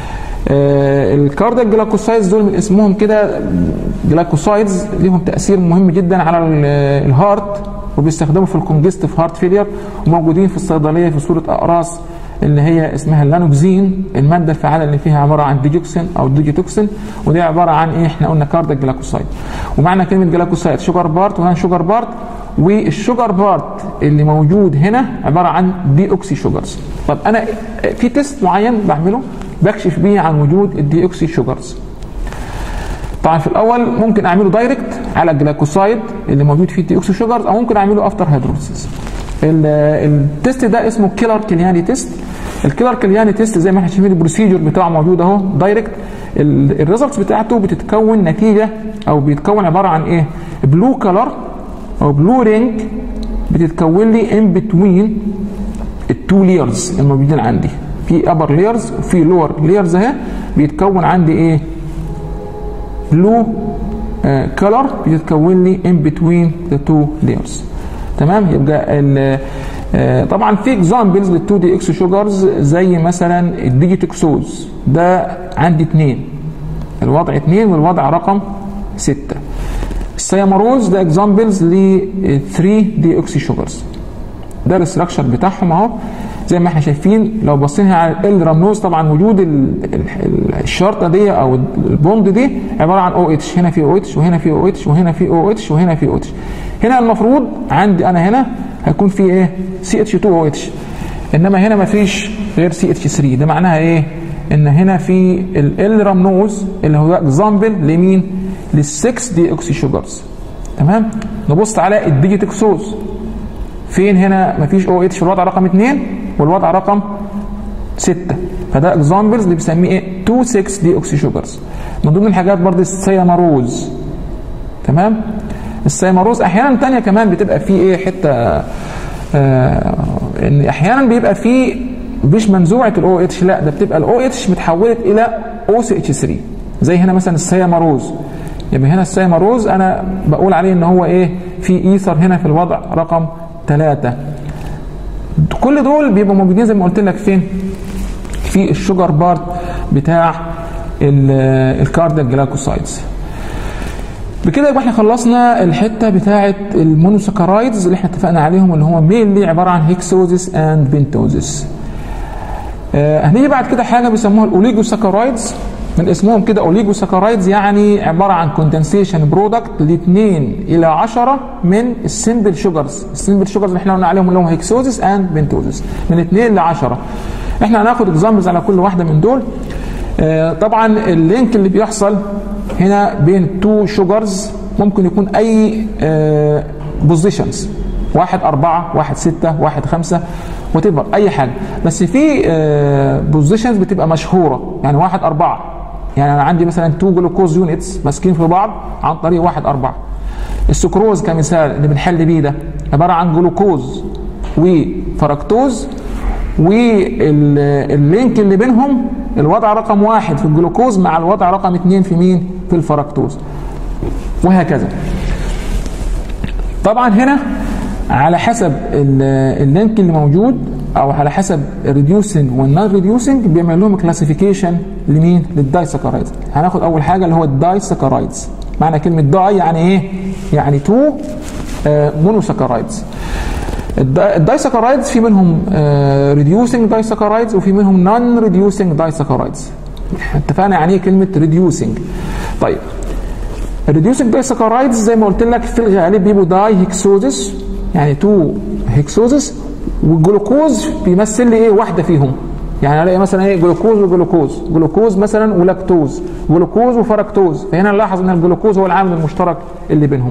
آه الكاردياك جلايكوسايدز دول من اسمهم كده جلايكوسايدز ليهم تاثير مهم جدا على الهارت وبيستخدموا في الكونجستيف هارت فيلير وموجودين في الصيدليه في صوره اقراص اللي هي اسمها اللانوكزين الماده الفعاله اللي فيها عباره عن ديجوكسين او ديجيتوكسين ودي عباره عن ايه احنا قلنا كاردياك جلايكوسايد ومعنى كلمه جلايكوسايد شوجر بارت وهنا شوجر بارت والشوجر بارت اللي موجود هنا عباره عن دي اوكسي شوجرز طب انا في تيست معين بعمله بكشف بيه عن وجود الدي اوكسي شوجرز طبعا في الاول ممكن اعمله دايركت على الجلايكوسايد اللي موجود فيه الدي اوكسي شوجرز او ممكن اعمله افتر هيدروسيس التيست ده اسمه كيلر كلياني تيست الكيلر كلياني تيست زي ما احنا شايفين البروسيجر بتاعه موجود اهو دايركت الريزلتس بتاعته بتتكون نتيجه او بيتكون عباره عن ايه بلو كلر او بلو رينج بتتكون لي ان بتوين التو ليرز الموجودين عندي في ابر ليرز وفي لور ليرز اهي بيتكون عندي ايه بلو كلر بيتكون لي ان بتوين ذا تو ليرز تمام يبقى طبعا في اكزامبلز لل 2 دي اكس شوجرز زي مثلا الديجيتوكسوز ده عندي اثنين الوضع اثنين والوضع رقم ستة السياماروز ده اكزامبلز ل 3 دي اوكسي شوجرز ده الاستراكشر بتاعهم اهو زي ما احنا شايفين لو بصينا على ال رموز طبعا وجود الشرطه دي او البوند دي عباره عن او اتش هنا في او اتش وهنا في او اتش وهنا في او اتش وهنا في او اتش هنا المفروض عندي انا هنا هيكون في ايه سي اتش 2 او اتش انما هنا ما فيش غير سي اتش 3 ده معناها ايه ان هنا في ال رمنوز اللي هو اكزامبل لمين لل6 دي اوكسي شوجرز تمام نبص على الديجيتكسوز فين هنا ما فيش او اتش في الوضع رقم 2 والوضع رقم 6 فده اكزامبلز اللي بنسميه ايه 2 6 دي اوكسي شوجرز من ضمن الحاجات برضه السياماروز تمام السيماروز احيانا تانية كمان بتبقى فيه ايه حته آه ان احيانا بيبقى فيه مش منزوعه الاو اتش لا ده بتبقى الاو اتش متحولت الى او سي اتش 3 زي هنا مثلا السيماروز يبقى هنا السيماروز انا بقول عليه ان هو ايه في ايثر هنا في الوضع رقم 3 كل دول بيبقوا موجودين زي ما قلت لك فين في الشوجر بارت بتاع الكاردياك جلايكوسايدز بكده يبقى احنا خلصنا الحته بتاعه المونوساكرايدز اللي احنا اتفقنا عليهم اللي هو مينلي عباره عن هيكسوزيس اند بنتوزيس آه هنيجي بعد كده حاجه بيسموها الاوليجوساكرايدز من اسمهم كده اوليجوساكرايدز يعني عباره عن كوندنسيشن برودكت ل 2 الى 10 من السمبل شوجرز السمبل شوجرز اللي احنا قلنا عليهم اللي هم هيكسوزيس اند بنتوزيس من 2 ل 10 احنا هناخد اكزامبلز على كل واحده من دول آه طبعا اللينك اللي بيحصل هنا بين تو شوجرز ممكن يكون اي بوزيشنز واحد أربعة واحد ستة واحد خمسة وتبقى أي حاجة بس في بوزيشنز بتبقى مشهورة يعني واحد أربعة يعني أنا عندي مثلا تو جلوكوز يونتس ماسكين في بعض عن طريق واحد أربعة السكروز كمثال اللي بنحل بيه ده عباره عن جلوكوز وفركتوز واللينك اللي بينهم الوضع رقم واحد في الجلوكوز مع الوضع رقم اثنين في مين؟ في الفركتوز وهكذا طبعا هنا على حسب اللينك اللي موجود او على حسب الريديوسنج والنون ريديوسنج بيعمل لهم كلاسيفيكيشن لمين؟ للدايسكرايدز هناخد اول حاجه اللي هو الدايسكرايدز معنى كلمه داي يعني ايه؟ يعني تو مونوسكرايدز الدايسكرايدز في منهم ريديوسنج دايسكرايدز وفي منهم نون ريديوسنج دايسكرايدز اتفقنا يعني ايه كلمه ريديوسنج طيب الريديوسنج دايسكرايدز زي ما قلت لك في الغالب بيبقوا داي هيكسوزس يعني تو هيكسوزس والجلوكوز بيمثل لي ايه واحده فيهم يعني الاقي مثلا ايه جلوكوز وجلوكوز جلوكوز مثلا ولاكتوز جلوكوز وفركتوز فهنا نلاحظ ان الجلوكوز هو العامل المشترك اللي بينهم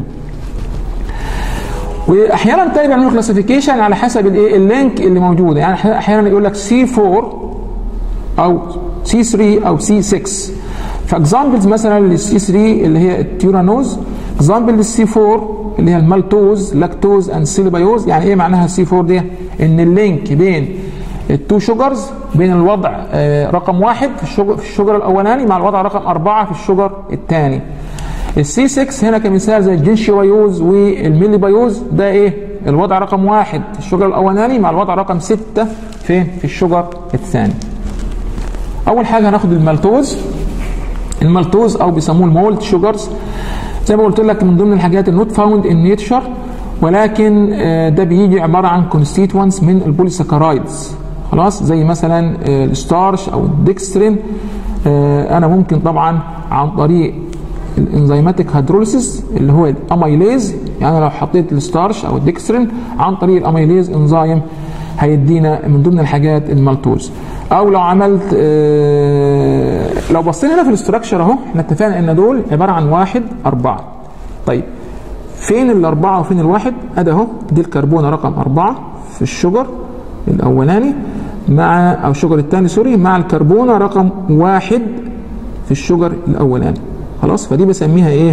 واحيانا تاني بيعملوا كلاسيفيكيشن على حسب الايه اللينك اللي موجوده يعني احيانا يقول لك سي 4 او سي 3 او سي 6 فاكزامبلز مثلا للسي 3 اللي هي التيورانوز اكزامبل للسي 4 اللي هي المالتوز لاكتوز اند سيليبيوز يعني ايه معناها السي 4 دي ان اللينك بين التو شوجرز بين الوضع آه رقم واحد في الشجر, في الشجر الاولاني مع الوضع رقم اربعه في الشجر الثاني السي 6 هنا كمثال زي الجنشيويوز والميليبيوز ده ايه الوضع رقم واحد في الشجر الاولاني مع الوضع رقم ستة فين في الشجر الثاني اول حاجه هناخد المالتوز المالتوز او بيسموه المولت شوجرز زي ما قلت لك من ضمن الحاجات النوت فاوند ان نيتشر ولكن ده بيجي عباره عن كونستيتوانس من البوليساكرايدز خلاص زي مثلا الستارش او الديكسترين انا ممكن طبعا عن طريق الانزيماتيك هيدروليسيس اللي هو الاميليز يعني لو حطيت الستارش او الديكسترين عن طريق الاميليز انزيم هيدينا من ضمن الحاجات المالتوز او لو عملت آه لو بصينا هنا في الاستراكشر اهو احنا اتفقنا ان دول عباره عن واحد اربعه طيب فين الاربعه وفين الواحد ادي اهو دي الكربونه رقم اربعه في الشجر الاولاني مع او الشجر الثاني سوري مع الكربونه رقم واحد في الشجر الاولاني خلاص فدي بسميها ايه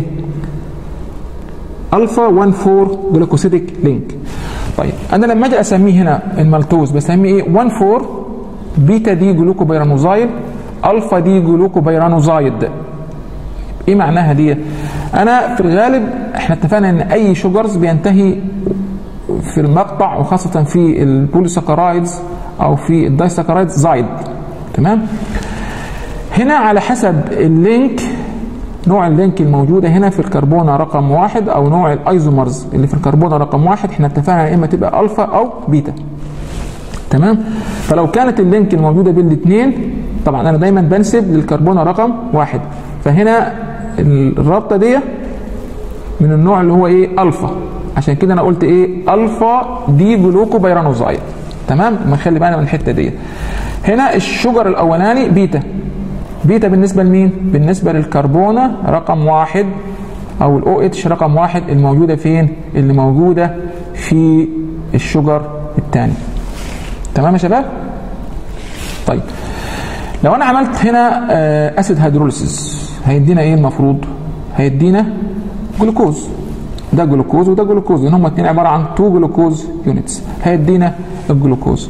الفا 1 4 جلوكوسيديك لينك طيب انا لما اجي اسميه هنا المالتوز بسميه ايه 1 4 بيتا دي جلوكوبيرانوزايد الفا دي جلوكوبيرانوزايد ايه معناها دي انا في الغالب احنا اتفقنا ان اي شوجرز بينتهي في المقطع وخاصه في البوليساكرايدز او في الدايساكرايدز زايد تمام هنا على حسب اللينك نوع اللينك الموجوده هنا في الكربونه رقم واحد او نوع الايزومرز اللي في الكربونه رقم واحد احنا اتفقنا يا اما تبقى الفا او بيتا تمام فلو كانت اللينك الموجوده بين الاثنين طبعا انا دايما بنسب للكربونه رقم واحد فهنا الرابطه دي من النوع اللي هو ايه الفا عشان كده انا قلت ايه الفا دي جلوكو بيرانوزايد تمام ما نخلي بالنا من الحته دي هنا الشجر الاولاني بيتا بيتا بالنسبه لمين بالنسبه للكربونه رقم واحد او الاو اتش رقم واحد الموجوده فين اللي موجوده في الشجر الثاني تمام يا شباب طيب لو انا عملت هنا اسيد هيدروليسيس هيدينا ايه المفروض هيدينا جلوكوز ده جلوكوز وده جلوكوز لان هم الاثنين عباره عن تو جلوكوز يونتس هيدينا الجلوكوز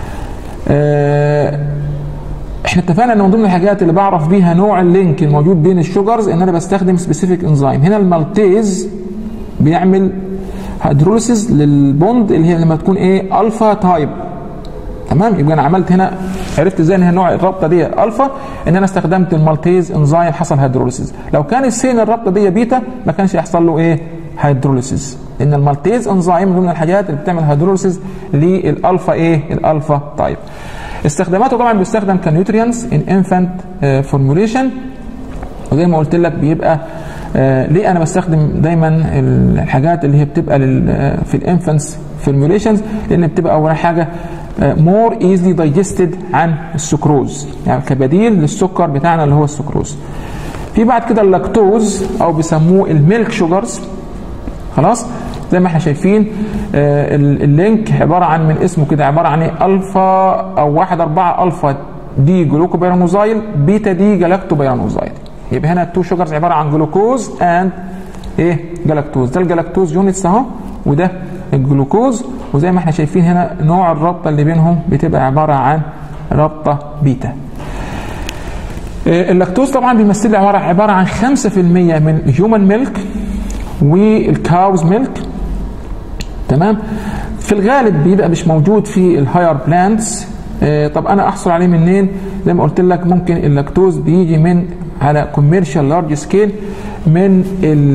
آه احنا اتفقنا ان من ضمن الحاجات اللي بعرف بيها نوع اللينك الموجود بين الشوجرز ان انا بستخدم سبيسيفيك انزيم هنا المالتيز بيعمل هيدروليسيس للبوند اللي هي لما تكون ايه الفا تايب تمام يبقى انا عملت هنا عرفت ازاي ان هي نوع الرابطه دي الفا ان انا استخدمت المالتيز انزيم حصل هيدروليسيس لو كان السين الرابطه دي بيتا ما كانش يحصل له ايه هيدروليسيس لان المالتيز انزيم من ضمن الحاجات اللي بتعمل هيدروليسيس للالفا ايه الالفا تايب استخداماته طبعا بيستخدم كنيوتريانس ان انفانت فورموليشن وزي ما قلت لك بيبقى آه ليه انا بستخدم دايما الحاجات اللي هي بتبقى في الانفانتس فورموليشنز لان بتبقى اول حاجه مور ايزلي دايجستد عن السكروز يعني كبديل للسكر بتاعنا اللي هو السكروز في بعد كده اللاكتوز او بيسموه الميلك شوجرز خلاص زي ما احنا شايفين آه اللينك عباره عن من اسمه كده عباره عن ايه الفا او 1 4 الفا دي جلوكوبيرانوزايل بيتا دي جلاكتوبيرانوزايل يبقى هنا التو شوجرز عباره عن جلوكوز اند ايه جلاكتوز ده الجلاكتوز يونتس اهو وده الجلوكوز وزي ما احنا شايفين هنا نوع الرابطه اللي بينهم بتبقى عباره عن رابطه بيتا اللاكتوز طبعا بيمثل لي عباره عباره عن 5% من الهيومن ميلك والكاوز ميلك تمام في الغالب بيبقى مش موجود في الهاير بلانتس طب انا احصل عليه منين زي ما قلت لك ممكن اللاكتوز بيجي من على كوميرشال لارج سكيل من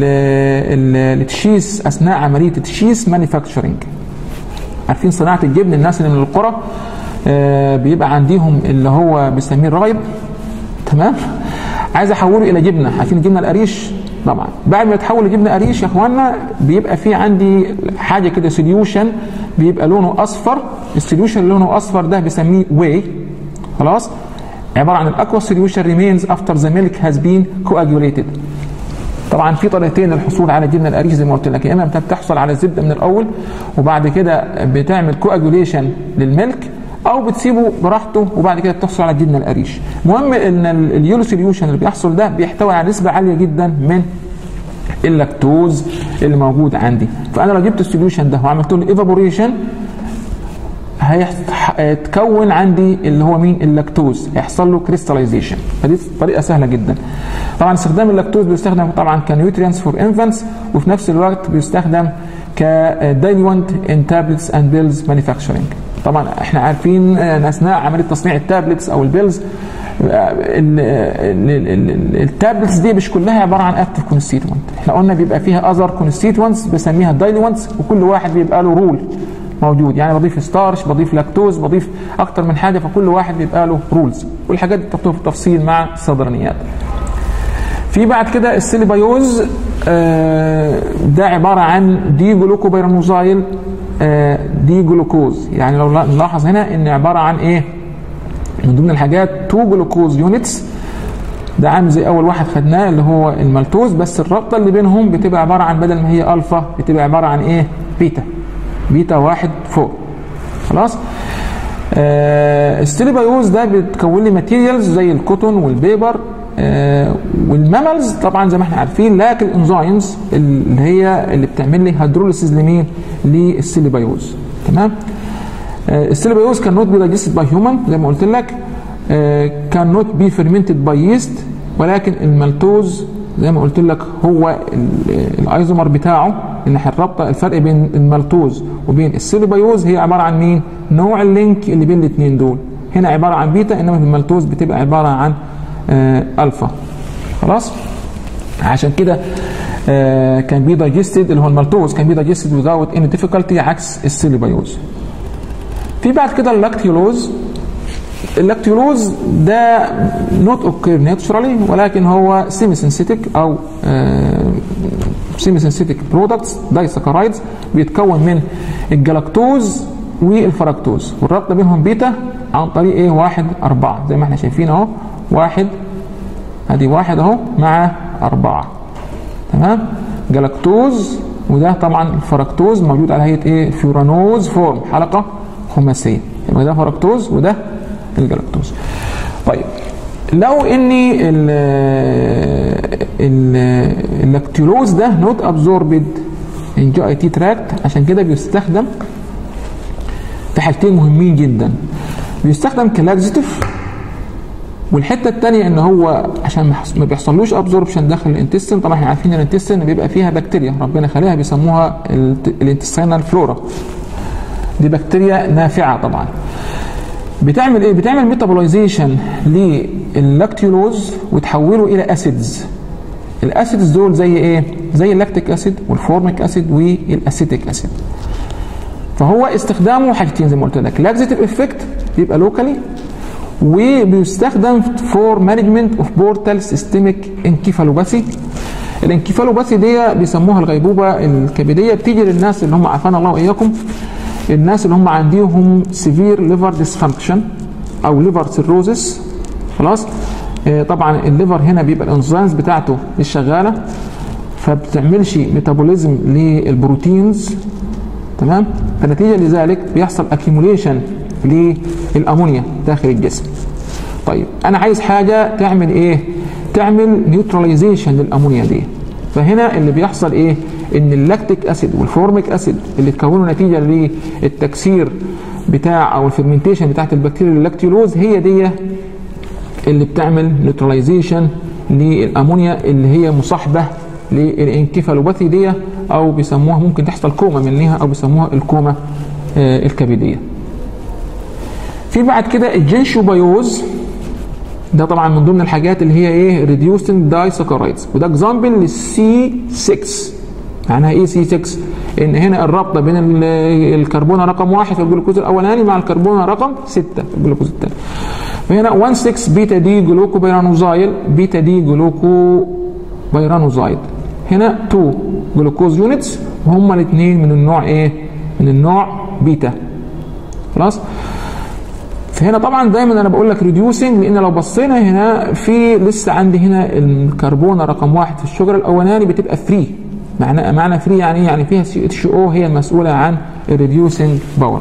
التشيس اثناء عمليه التشيس مانيفاكتشرنج عارفين صناعه الجبن الناس اللي من القرى بيبقى عندهم اللي هو بيسميه الرايب تمام عايز احوله الى جبنه عارفين جبنه القريش طبعا بعد ما يتحول لجبنه قريش يا اخوانا بيبقى في عندي حاجه كده سوليوشن بيبقى لونه اصفر السوليوشن اللي لونه اصفر ده بيسميه واي خلاص عباره عن الاكوا سوليوشن ريمينز افتر ذا ميلك هاز بين كواجوليتد طبعا في طريقتين للحصول على الجبنه القريش زي ما قلت لك يا اما انت بتحصل على الزبده من الاول وبعد كده بتعمل كواجوليشن للملك او بتسيبه براحته وبعد كده بتحصل على الجبنه القريش المهم ان اليولو سوليوشن اللي بيحصل ده بيحتوي على نسبه عاليه جدا من اللاكتوز اللي موجود عندي فانا لو جبت السوليوشن ده وعملت له ايفابوريشن هيتكون عندي اللي هو مين اللاكتوز هيحصل له كريستاليزيشن فدي طريقه سهله جدا طبعا استخدام اللاكتوز بيستخدم طبعا كنيوترينز فور انفانتس وفي نفس الوقت بيستخدم كدايلوانت ان تابلتس اند بيلز مانيفاكتشرنج طبعا احنا عارفين اثناء عمليه تصنيع التابلتس او البيلز التابلتس دي مش كلها عباره عن اكتف كونستيتوينت احنا قلنا بيبقى فيها اذر كونستيتوينتس بسميها دايلوانتس وكل واحد بيبقى له رول موجود يعني بضيف ستارش بضيف لاكتوز بضيف اكتر من حاجه فكل واحد بيبقى له رولز والحاجات دي بتحطوها في التفصيل مع الصيدلانيات في بعد كده السيليبايوز ده عباره عن دي جلوكوبيرانوزايل دي جلوكوز يعني لو نلاحظ هنا ان عباره عن ايه من ضمن الحاجات 2 جلوكوز يونتس ده عامل زي اول واحد خدناه اللي هو المالتوز بس الرابطه اللي بينهم بتبقى عباره عن بدل ما هي الفا بتبقى عباره عن ايه بيتا بيتا واحد فوق خلاص آه السيليبايوز ده بتكون لي ماتيريالز زي الكوتون والبيبر آه والماملز طبعا زي ما احنا عارفين لكن الانزيمز اللي هي اللي بتعمل لي هيدروليسيز لمين للسيليبايوز تمام آه السيليبايوز كان نوت بي دايجستد باي هيومن زي ما قلت لك كان نوت بي فيرمنتد باي يست ولكن المالتوز زي ما قلت لك هو الايزومر بتاعه الناحيه الرابطه الفرق بين المالتوز وبين السيليبايوز هي عباره عن مين؟ نوع اللينك اللي بين الاثنين دول هنا عباره عن بيتا انما في المالتوز بتبقى عباره عن آه الفا خلاص عشان كده آه كان بي دايجستد اللي هو المالتوز كان بي دايجستد without any difficulty عكس السيليبايوز في بعد كده اللاكتيولوز اللاكتيولوز ده نوت اوكير ناتشرالي ولكن هو سيمي سنسيتيك او سيمي سنسيتيك برودكتس دايسكرايدز بيتكون من الجلاكتوز والفركتوز والرابطه بينهم بيتا عن طريق ايه واحد أربعة زي ما احنا شايفين اهو واحد ادي واحد اهو مع أربعة تمام جلاكتوز وده طبعا الفركتوز موجود على هيئه ايه فيورانوز فورم حلقه خماسيه يبقى ده فركتوز وده الجلاكتوز طيب لو اني ال ال اللاكتيولوز ده نوت ابزوربد ان جي اي تي تراكت عشان كده بيستخدم في حاجتين مهمين جدا بيستخدم كلاكزيتيف والحته الثانيه ان هو عشان ما بيحصلوش ابزوربشن داخل الانتستين طبعا احنا عارفين ان الانتستين بيبقى فيها بكتيريا ربنا خليها بيسموها الانتستينال فلورا دي بكتيريا نافعه طبعا بتعمل ايه بتعمل ميتابولايزيشن لللاكتيولوز وتحوله الى اسيدز الاسيدز دول زي ايه زي اللاكتيك اسيد والفورميك اسيد والاسيتيك اسيد فهو استخدامه حاجتين زي ما قلت لك لاكزيتيف افكت بيبقى لوكالي وبيستخدم فور مانجمنت اوف بورتال سيستميك انكيفالوباثي الانكيفالوباثي دي بيسموها الغيبوبه الكبديه بتيجي للناس اللي هم عافانا الله واياكم الناس اللي هم عندهم سيفير ليفر ديسفانكشن او ليفر سيروزس خلاص آه طبعا الليفر هنا بيبقى الانزيمز بتاعته مش شغاله فبتعملش ميتابوليزم للبروتينز تمام فنتيجه لذلك بيحصل اكيموليشن للامونيا داخل الجسم طيب انا عايز حاجه تعمل ايه تعمل نيوتراليزيشن للامونيا دي فهنا اللي بيحصل ايه ان اللاكتيك اسيد والفورميك اسيد اللي اتكونوا نتيجه للتكسير بتاع او الفرمنتيشن بتاعت البكتيريا اللاكتيلوز هي دي اللي بتعمل نيوتراليزيشن للامونيا اللي هي مصاحبه للانكفالوباثي دي او بيسموها ممكن تحصل كوما منها او بيسموها الكوما آه الكبديه في بعد كده الجنشوبيوز ده طبعا من ضمن الحاجات اللي هي ايه ريديوسنج دايسكرايدز وده اكزامبل للسي 6 معناها ايه سي 6 ان هنا الرابطه بين الكربونه رقم واحد في الجلوكوز الاولاني مع الكربونه رقم 6 في الجلوكوز الثاني فهنا 1 6 بيتا دي جلوكو بيرانوزايل بيتا دي جلوكو بيرانوزايد هنا 2 جلوكوز يونتس وهما الاثنين من النوع ايه من النوع بيتا خلاص فهنا طبعا دايما انا بقول لك ريديوسنج لان لو بصينا هنا في لسه عندي هنا الكربونه رقم واحد في الشجره الاولاني بتبقى فري معنى معنى فري يعني يعني فيها سي اتش او هي المسؤوله عن الريديوسنج باور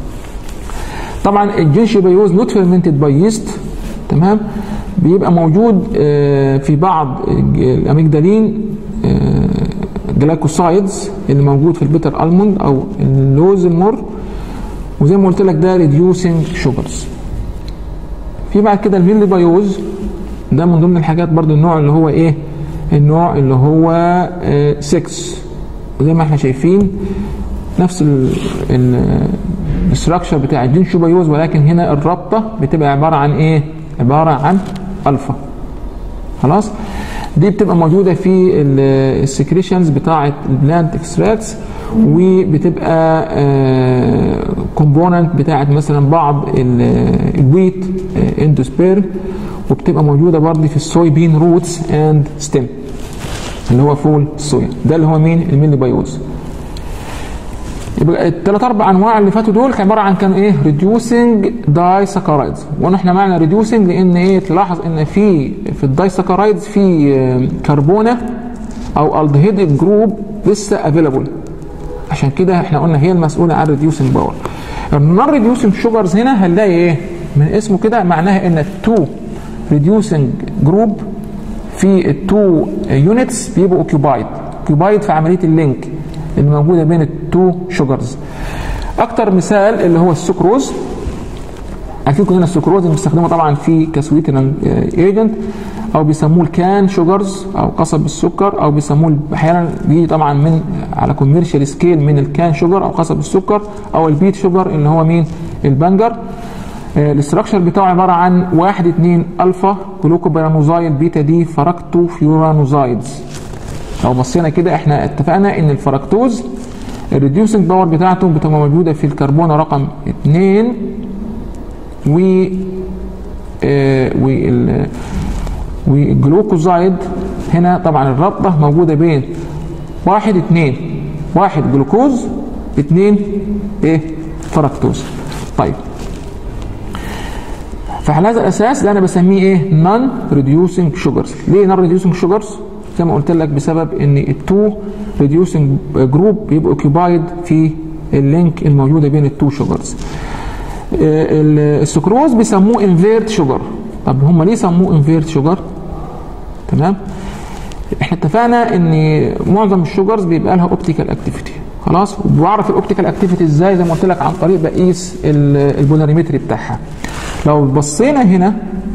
طبعا الجنشيبيوز نوت فيرمنتد باي يست تمام بيبقى موجود في بعض الاميجدالين جلايكوسايدز اللي موجود في البيتر الموند او اللوز المر وزي ما قلت لك ده ريديوسنج شوجرز في بعد كده الميلي بايوز ده من ضمن الحاجات برضو النوع اللي هو ايه النوع اللي هو 6 وزي ما احنا شايفين نفس الاستراكشر بتاع الجنشوبيوز ولكن هنا الرابطه بتبقى عباره عن ايه عباره عن الفا خلاص دي بتبقى موجوده في السكريشنز بتاعه البلانت اكستراكتس وبتبقى كومبوننت بتاعه مثلا بعض الويت اندوسبير وبتبقى موجوده برضه في السوي بين روتس اند ستيم اللي هو فول الصويا ده اللي هو مين الميلي بايوز يبقى الثلاث اربع انواع اللي فاتوا دول كان عباره عن كانوا ايه ريديوسنج داي ساكرايدز واحنا معنى ريديوسنج لان ايه تلاحظ ان في في الداي ساكرايدز في كربونه او الدهيد جروب لسه افيلابل عشان كده احنا قلنا هي المسؤوله عن ريديوسنج باور النون ريديوسنج شوجرز هنا هنلاقي ايه من اسمه كده معناها ان التو ريديوسنج جروب في التو يونتس بيبقوا اوكيوبايد اوكيوبايد في عمليه اللينك اللي موجوده بين التو شوجرز اكتر مثال اللي هو السكروز عارفين كلنا السكروز بنستخدمه طبعا في كسويتنج ايجنت او بيسموه الكان شوجرز او قصب السكر او بيسموه احيانا بيجي طبعا من على كوميرشال سكيل من الكان شوجر او قصب السكر او البيت شوجر اللي هو مين البنجر الاستراكشر بتاعه عباره عن 1 2 الفا جلوكوبيرانوزايد بيتا دي فركتو فيورانوزايدز لو بصينا كده احنا اتفقنا ان الفركتوز الريديوسنج باور بتاعته بتبقى موجوده في الكربونه رقم 2 و اه وال والجلوكوزايد هنا طبعا الرابطه موجوده بين واحد اتنين واحد جلوكوز اتنين ايه فركتوز طيب فعلى هذا الاساس ده انا بسميه ايه نون ريديوسنج شوجرز ليه نون ريديوسنج شوجرز زي ما قلت لك بسبب ان التو ريديوسنج جروب بيبقوا اوكيبايد في اللينك الموجوده بين التو شوجرز السكروز بيسموه انفيرت شوجر طب هم ليه سموه انفيرت شوجر تمام احنا اتفقنا ان معظم الشوجرز بيبقى لها اوبتيكال اكتيفيتي خلاص وبعرف الاوبتيكال اكتيفيتي ازاي زي ما قلت لك عن طريق بقيس البولاريمتري بتاعها لو بصينا هنا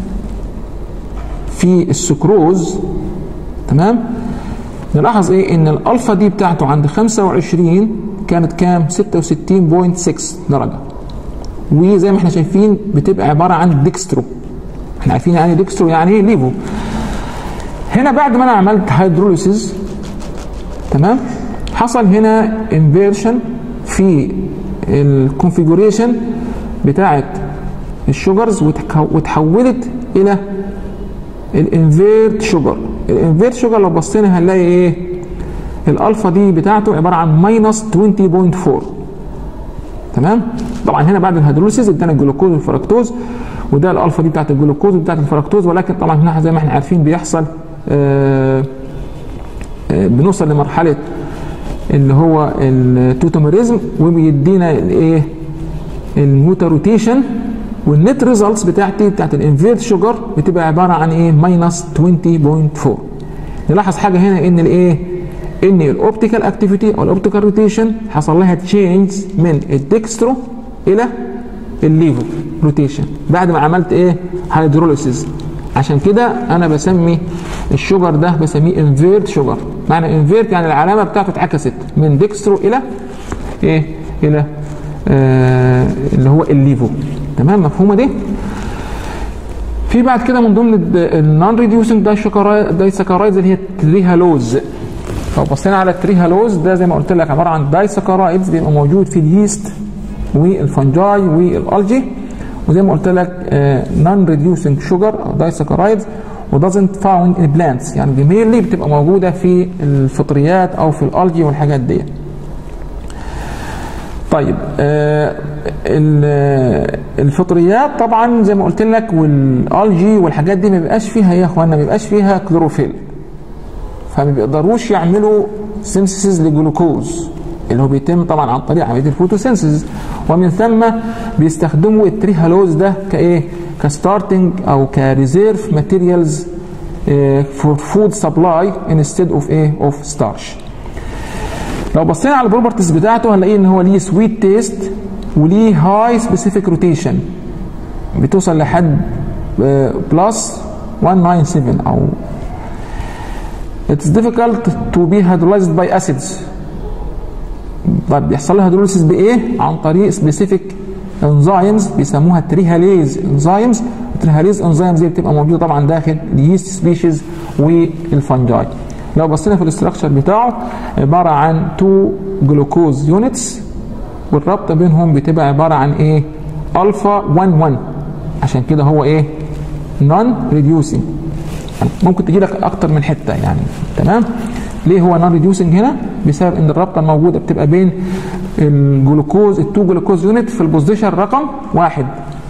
في السكروز تمام نلاحظ ايه ان الالفا دي بتاعته عند 25 كانت كام 66.6 درجه وزي ما احنا شايفين بتبقى عباره عن ديكسترو احنا عارفين يعني ديكسترو يعني ايه ليفو هنا بعد ما انا عملت هيدروليسيس تمام حصل هنا انفيرشن في الكونفيجوريشن بتاعه الشوجرز وتحولت الى الانفيرت شوجر الانفيرت شوجر لو بصينا هنلاقي ايه الالفا دي بتاعته عباره عن ماينس 20.4 تمام طبعا هنا بعد الهيدروليسيس ادانا الجلوكوز والفركتوز وده الالفا دي بتاعت الجلوكوز وبتاعت الفركتوز ولكن طبعا هنا زي ما احنا عارفين بيحصل آآ آآ بنوصل لمرحله اللي هو التوتوميريزم وبيدينا الايه الموتا روتيشن والنت ريزلتس بتاعتي بتاعت الانفيرت شوجر بتبقى عباره عن ايه ماينس 20.4 نلاحظ حاجه هنا ان الايه ان الاوبتيكال اكتيفيتي او الاوبتيكال روتيشن حصل لها تشينج من الديكسترو الى الليفو روتيشن بعد ما عملت ايه هيدروليسيس عشان كده انا بسمي الشجر ده بسميه انفيرت شجر معنى انفيرت يعني العلامه بتاعته اتعكست من ديكسترو الى ايه الى آه اللي هو الليفو تمام مفهومه دي في بعد كده من ضمن النون ريديوسنج دايسكرايدز اللي هي التريهالوز لو بصينا على التريهالوز ده زي ما قلت لك عباره عن دايسكرايدز بيبقى موجود في اليست والفنجاي والالجي وزي ما قلت لك نون ريديوسنج شوجر او دايسكرايدز ودازنت فاوند ان بلانتس يعني مينلي بتبقى موجوده في الفطريات او في الالجي والحاجات دي طيب آه الفطريات طبعا زي ما قلت لك والالجي والحاجات دي ما بيبقاش فيها يا اخوانا ما بيبقاش فيها كلوروفيل فما بيقدروش يعملوا سينسيس لجلوكوز اللي هو بيتم طبعا عن طريق عمليه الفوتوسينثيز ومن ثم بيستخدموا التريهالوز ده كايه كستارتنج او كريزيرف ماتيريالز فور فود سبلاي انستيد اوف ايه اوف ستارش لو بصينا على البروبرتيز بتاعته هنلاقيه ان هو ليه سويت تيست وليه هاي سبيسيفيك روتيشن بتوصل لحد بلس 197 او It's difficult to be hydrolyzed by acids طيب بيحصل لها هيدروليسيس بايه؟ عن طريق سبيسيفيك انزيمز بيسموها تريهاليز انزيمز التريهاليز انزيمز دي بتبقى موجوده طبعا داخل اليست سبيشيز والفنجاي لو بصينا في الاستراكشر بتاعه عباره عن تو جلوكوز يونتس والرابطه بينهم بتبقى عباره عن ايه؟ الفا 1 1 عشان كده هو ايه؟ نون ريديوسينج ممكن تجي لك اكتر من حته يعني تمام؟ ليه هو نون ريديوسنج هنا؟ بسبب ان الرابطه الموجوده بتبقى بين الجلوكوز التو جلوكوز يونت في البوزيشن رقم واحد.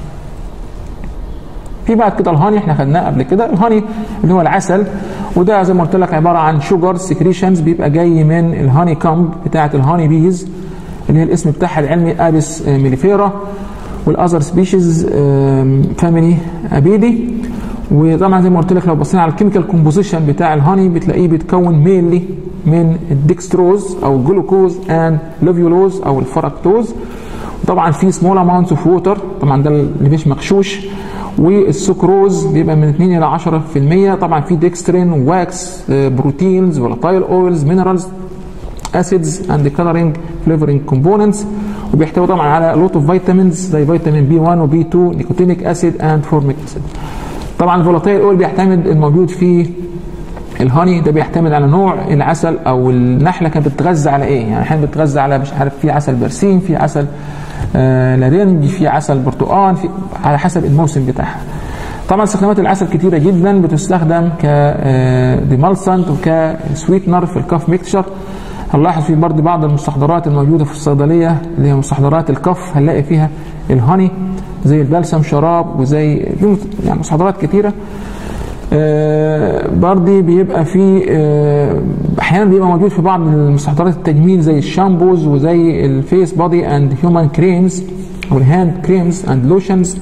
في بعد كده الهاني احنا خدناه قبل كده، الهاني اللي هو العسل وده زي ما قلت لك عباره عن شوجر سكريشنز بيبقى جاي من الهاني كامب بتاعه الهاني بيز اللي هي الاسم بتاعها العلمي ابيس ميليفيرا والاذر سبيشيز فاميلي ابيدي وطبعا زي ما قلت لك لو بصينا على الكيميكال كومبوزيشن بتاع الهاني بتلاقيه بيتكون مينلي من الديكستروز او الجلوكوز اند لوفيولوز او الفركتوز طبعا في سمول اماونتس اوف ووتر طبعا ده اللي مش مغشوش والسكروز بيبقى من 2 الى 10% طبعا في ديكسترين واكس بروتينز فولاتايل اويلز مينرالز اسيدز اند كلرنج فليفرنج كومبوننتس وبيحتوي طبعا على لوت اوف فيتامينز زي فيتامين بي 1 وبي 2 نيكوتينيك اسيد اند فورميك اسيد طبعا الفولاتايل اويل بيعتمد الموجود في الهاني ده بيعتمد على نوع العسل او النحله كانت بتتغذى على ايه يعني احيانا بتتغذى على مش عارف في عسل برسيم في عسل آه لارنج في عسل برتقان في على حسب الموسم بتاعها طبعا استخدامات العسل كتيره جدا بتستخدم كديمالسنت وكسويتنر في الكاف ميكتشر هنلاحظ في برضه بعض المستحضرات الموجوده في الصيدليه اللي هي مستحضرات الكف هنلاقي فيها الهاني زي البلسم شراب وزي يعني مستحضرات كتيره آه برضه بيبقى في آه احيانا بيبقى موجود في بعض المستحضرات التجميل زي الشامبوز وزي الفيس بودي اند هيومن كريمز او الهاند كريمز اند لوشنز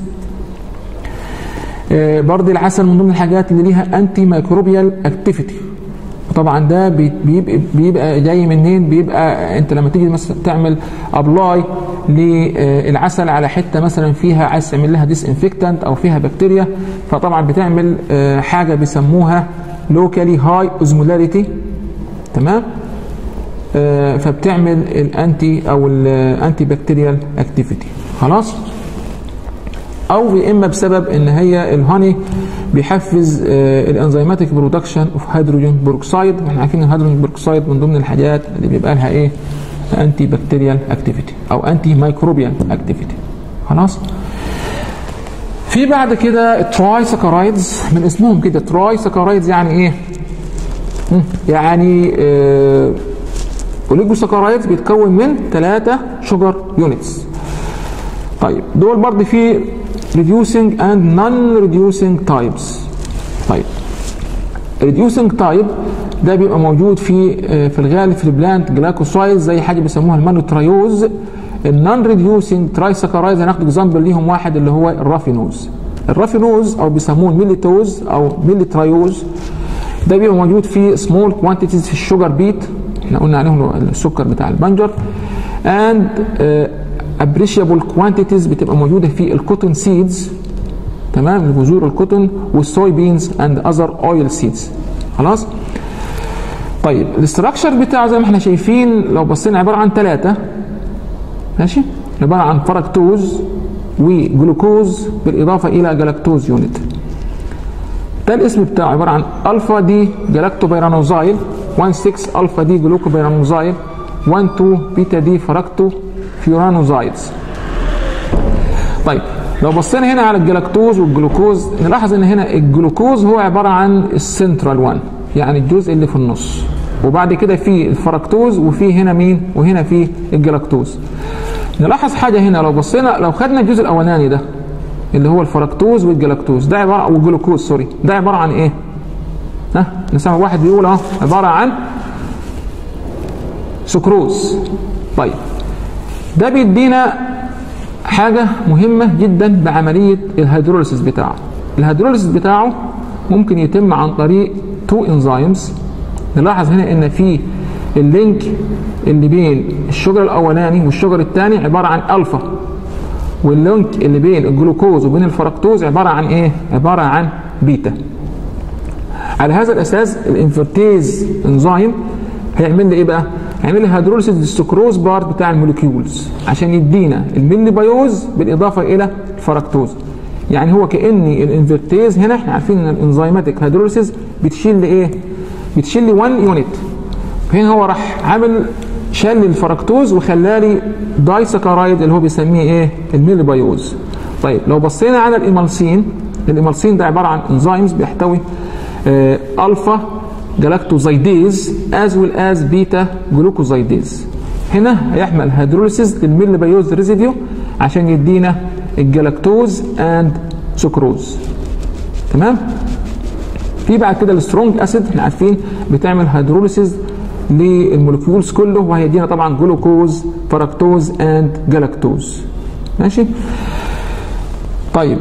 آه برضه العسل من ضمن الحاجات اللي ليها انتي ميكروبيال اكتيفيتي طبعا ده بيبقى, بيبقى جاي منين بيبقى انت لما تيجي مثلا تعمل ابلاي للعسل على حته مثلا فيها عايز تعمل لها ديس انفكتنت او فيها بكتيريا فطبعا بتعمل حاجه بيسموها لوكالي هاي اوزمولاريتي تمام فبتعمل الانتي او الانتي بكتيريال اكتيفيتي خلاص او يا اما بسبب ان هي الهاني بيحفز الانزيماتيك برودكشن اوف هيدروجين بروكسايد واحنا عارفين الهيدروجين بروكسايد من ضمن الحاجات اللي بيبقى لها ايه انتي بكتيريال اكتيفيتي او انتي مايكروبيال اكتيفيتي خلاص في بعد كده التراي ساكرايدز من اسمهم كده تراي ساكرايدز يعني ايه يعني آه اوليجوساكرايدز بيتكون من ثلاثة شوجر يونتس طيب دول برضه في reducing and non-reducing types طيب reducing type ده بيبقى موجود في في الغالب في البلانت جلايكوسايد زي حاجه بيسموها المانوتريوز النون ريديوسنج ترايساكرايز هناخد اكزامبل ليهم واحد اللي هو الرافينوز الرافينوز او بيسموه الميليتوز او ميليتريوز ده بيبقى موجود في سمول كوانتيتيز في الشوجر بيت احنا قلنا عليهم السكر بتاع البنجر and uh, appreciable quantities بتبقى موجوده في الكوتون سيدز تمام بذور الكوتون والسوي بينز اند اذر اويل سيدز خلاص طيب الاستراكشر بتاعه زي ما احنا شايفين لو بصينا عباره عن ثلاثه ماشي عباره عن فركتوز وجلوكوز بالاضافه الى جلاكتوز يونت ده الاسم بتاعه عباره عن الفا دي جلاكتوبيرانوزايل 1 6 الفا دي جلوكوبيرانوزايل 1 2 بيتا دي فركتو فيورانوزايدز طيب لو بصينا هنا على الجلاكتوز والجلوكوز نلاحظ ان هنا الجلوكوز هو عباره عن السنترال 1 يعني الجزء اللي في النص وبعد كده في الفركتوز وفي هنا مين وهنا في الجلاكتوز نلاحظ حاجه هنا لو بصينا لو خدنا الجزء الاولاني ده اللي هو الفركتوز والجلاكتوز ده عباره والجلوكوز سوري ده عباره عن ايه ها نسمع واحد بيقول اهو عباره عن سكروز طيب ده بيدينا حاجة مهمة جدا بعملية الهيدروليسيس بتاعه الهيدروليسيس بتاعه ممكن يتم عن طريق تو انزيمز نلاحظ هنا ان في اللينك اللي بين الشجر الاولاني والشجر الثاني عبارة عن الفا واللينك اللي بين الجلوكوز وبين الفركتوز عبارة عن ايه عبارة عن بيتا على هذا الاساس الانفرتيز انزيم هيعمل لي ايه بقى هيعمل لي هيدروليسيس للسكروز بارت بتاع الموليكيولز عشان يدينا الميلي بايوز بالاضافه الى الفركتوز يعني هو كاني الانفرتيز هنا احنا عارفين ان الانزيماتيك هيدروليسيس بتشيل لي ايه بتشيل لي 1 يونت هنا هو راح عامل شال لي الفركتوز وخلالي داي سكرايد اللي هو بيسميه ايه الميلي بايوز طيب لو بصينا على الامالسين الامالسين ده عباره عن انزيمز بيحتوي آه الفا جلاكتوزايديز از ويل از بيتا جلوكوزايديز هنا هيحمل هيدروليسيز للميل بايوز ريزيديو عشان يدينا الجلاكتوز اند سكروز تمام في بعد كده السترونج اسيد احنا عارفين بتعمل هيدروليسيز للمولكيولز كله وهيدينا طبعا جلوكوز فركتوز اند جلاكتوز ماشي طيب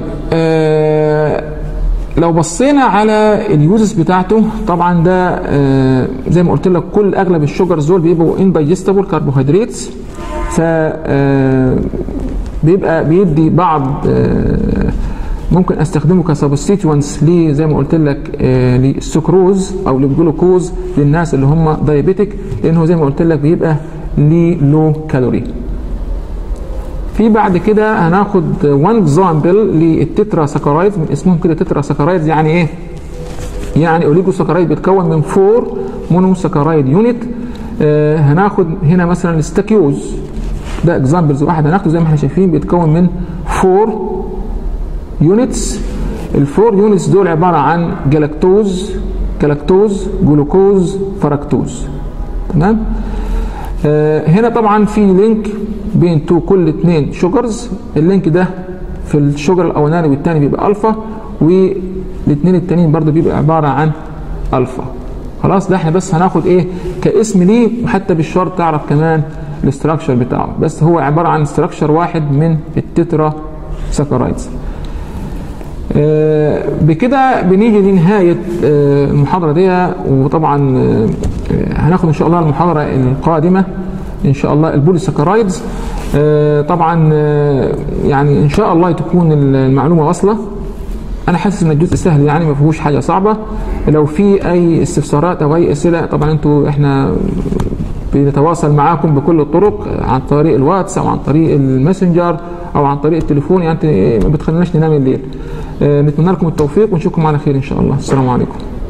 آه لو بصينا على اليوزز بتاعته طبعا ده آه زي ما قلت لك كل اغلب الشجرز دول بيبقوا اندايجستبل كربوهيدراتس ف آه بيبقى بيدي بعض آه ممكن استخدمه كسبستيتوانس ليه زي ما قلت لك آه للسكروز او للجلوكوز للناس اللي هم دايابيتك لانه زي ما قلت لك بيبقى ليه لو كالوري في بعد كده هناخد وان اكزامبل للتترا ساكرايدز من اسمهم كده تترا ساكرايدز يعني ايه؟ يعني اوليجو ساكرايد بيتكون من فور مونو ساكرايد يونت آه هناخد هنا مثلا الستاكيوز ده اكزامبلز واحد هناخده زي ما احنا شايفين بيتكون من فور يونتس الفور يونتس دول عباره عن جلاكتوز جلاكتوز جلوكوز فركتوز تمام آه هنا طبعا في لينك بين تو كل اثنين شوجرز اللينك ده في الشوجر الاولاني والثاني بيبقى الفا والاثنين التانيين برضه بيبقى عباره عن الفا خلاص ده احنا بس هناخد ايه كاسم ليه وحتى بالشرط تعرف كمان الاستراكشر بتاعه بس هو عباره عن استراكشر واحد من التترا ساكرايدز آه بكده بنيجي لنهايه آه المحاضره دي وطبعا آه هناخد ان شاء الله المحاضره القادمه ان شاء الله البوليساكرايدز آه طبعا آه يعني ان شاء الله تكون المعلومه واصله انا حاسس ان الجزء سهل يعني ما فيهوش حاجه صعبه لو في اي استفسارات او اي اسئله طبعا انتوا احنا بنتواصل معاكم بكل الطرق عن طريق الواتس او عن طريق الماسنجر او عن طريق التليفون يعني ما بتخليناش ننام الليل آه نتمنى لكم التوفيق ونشوفكم على خير ان شاء الله السلام عليكم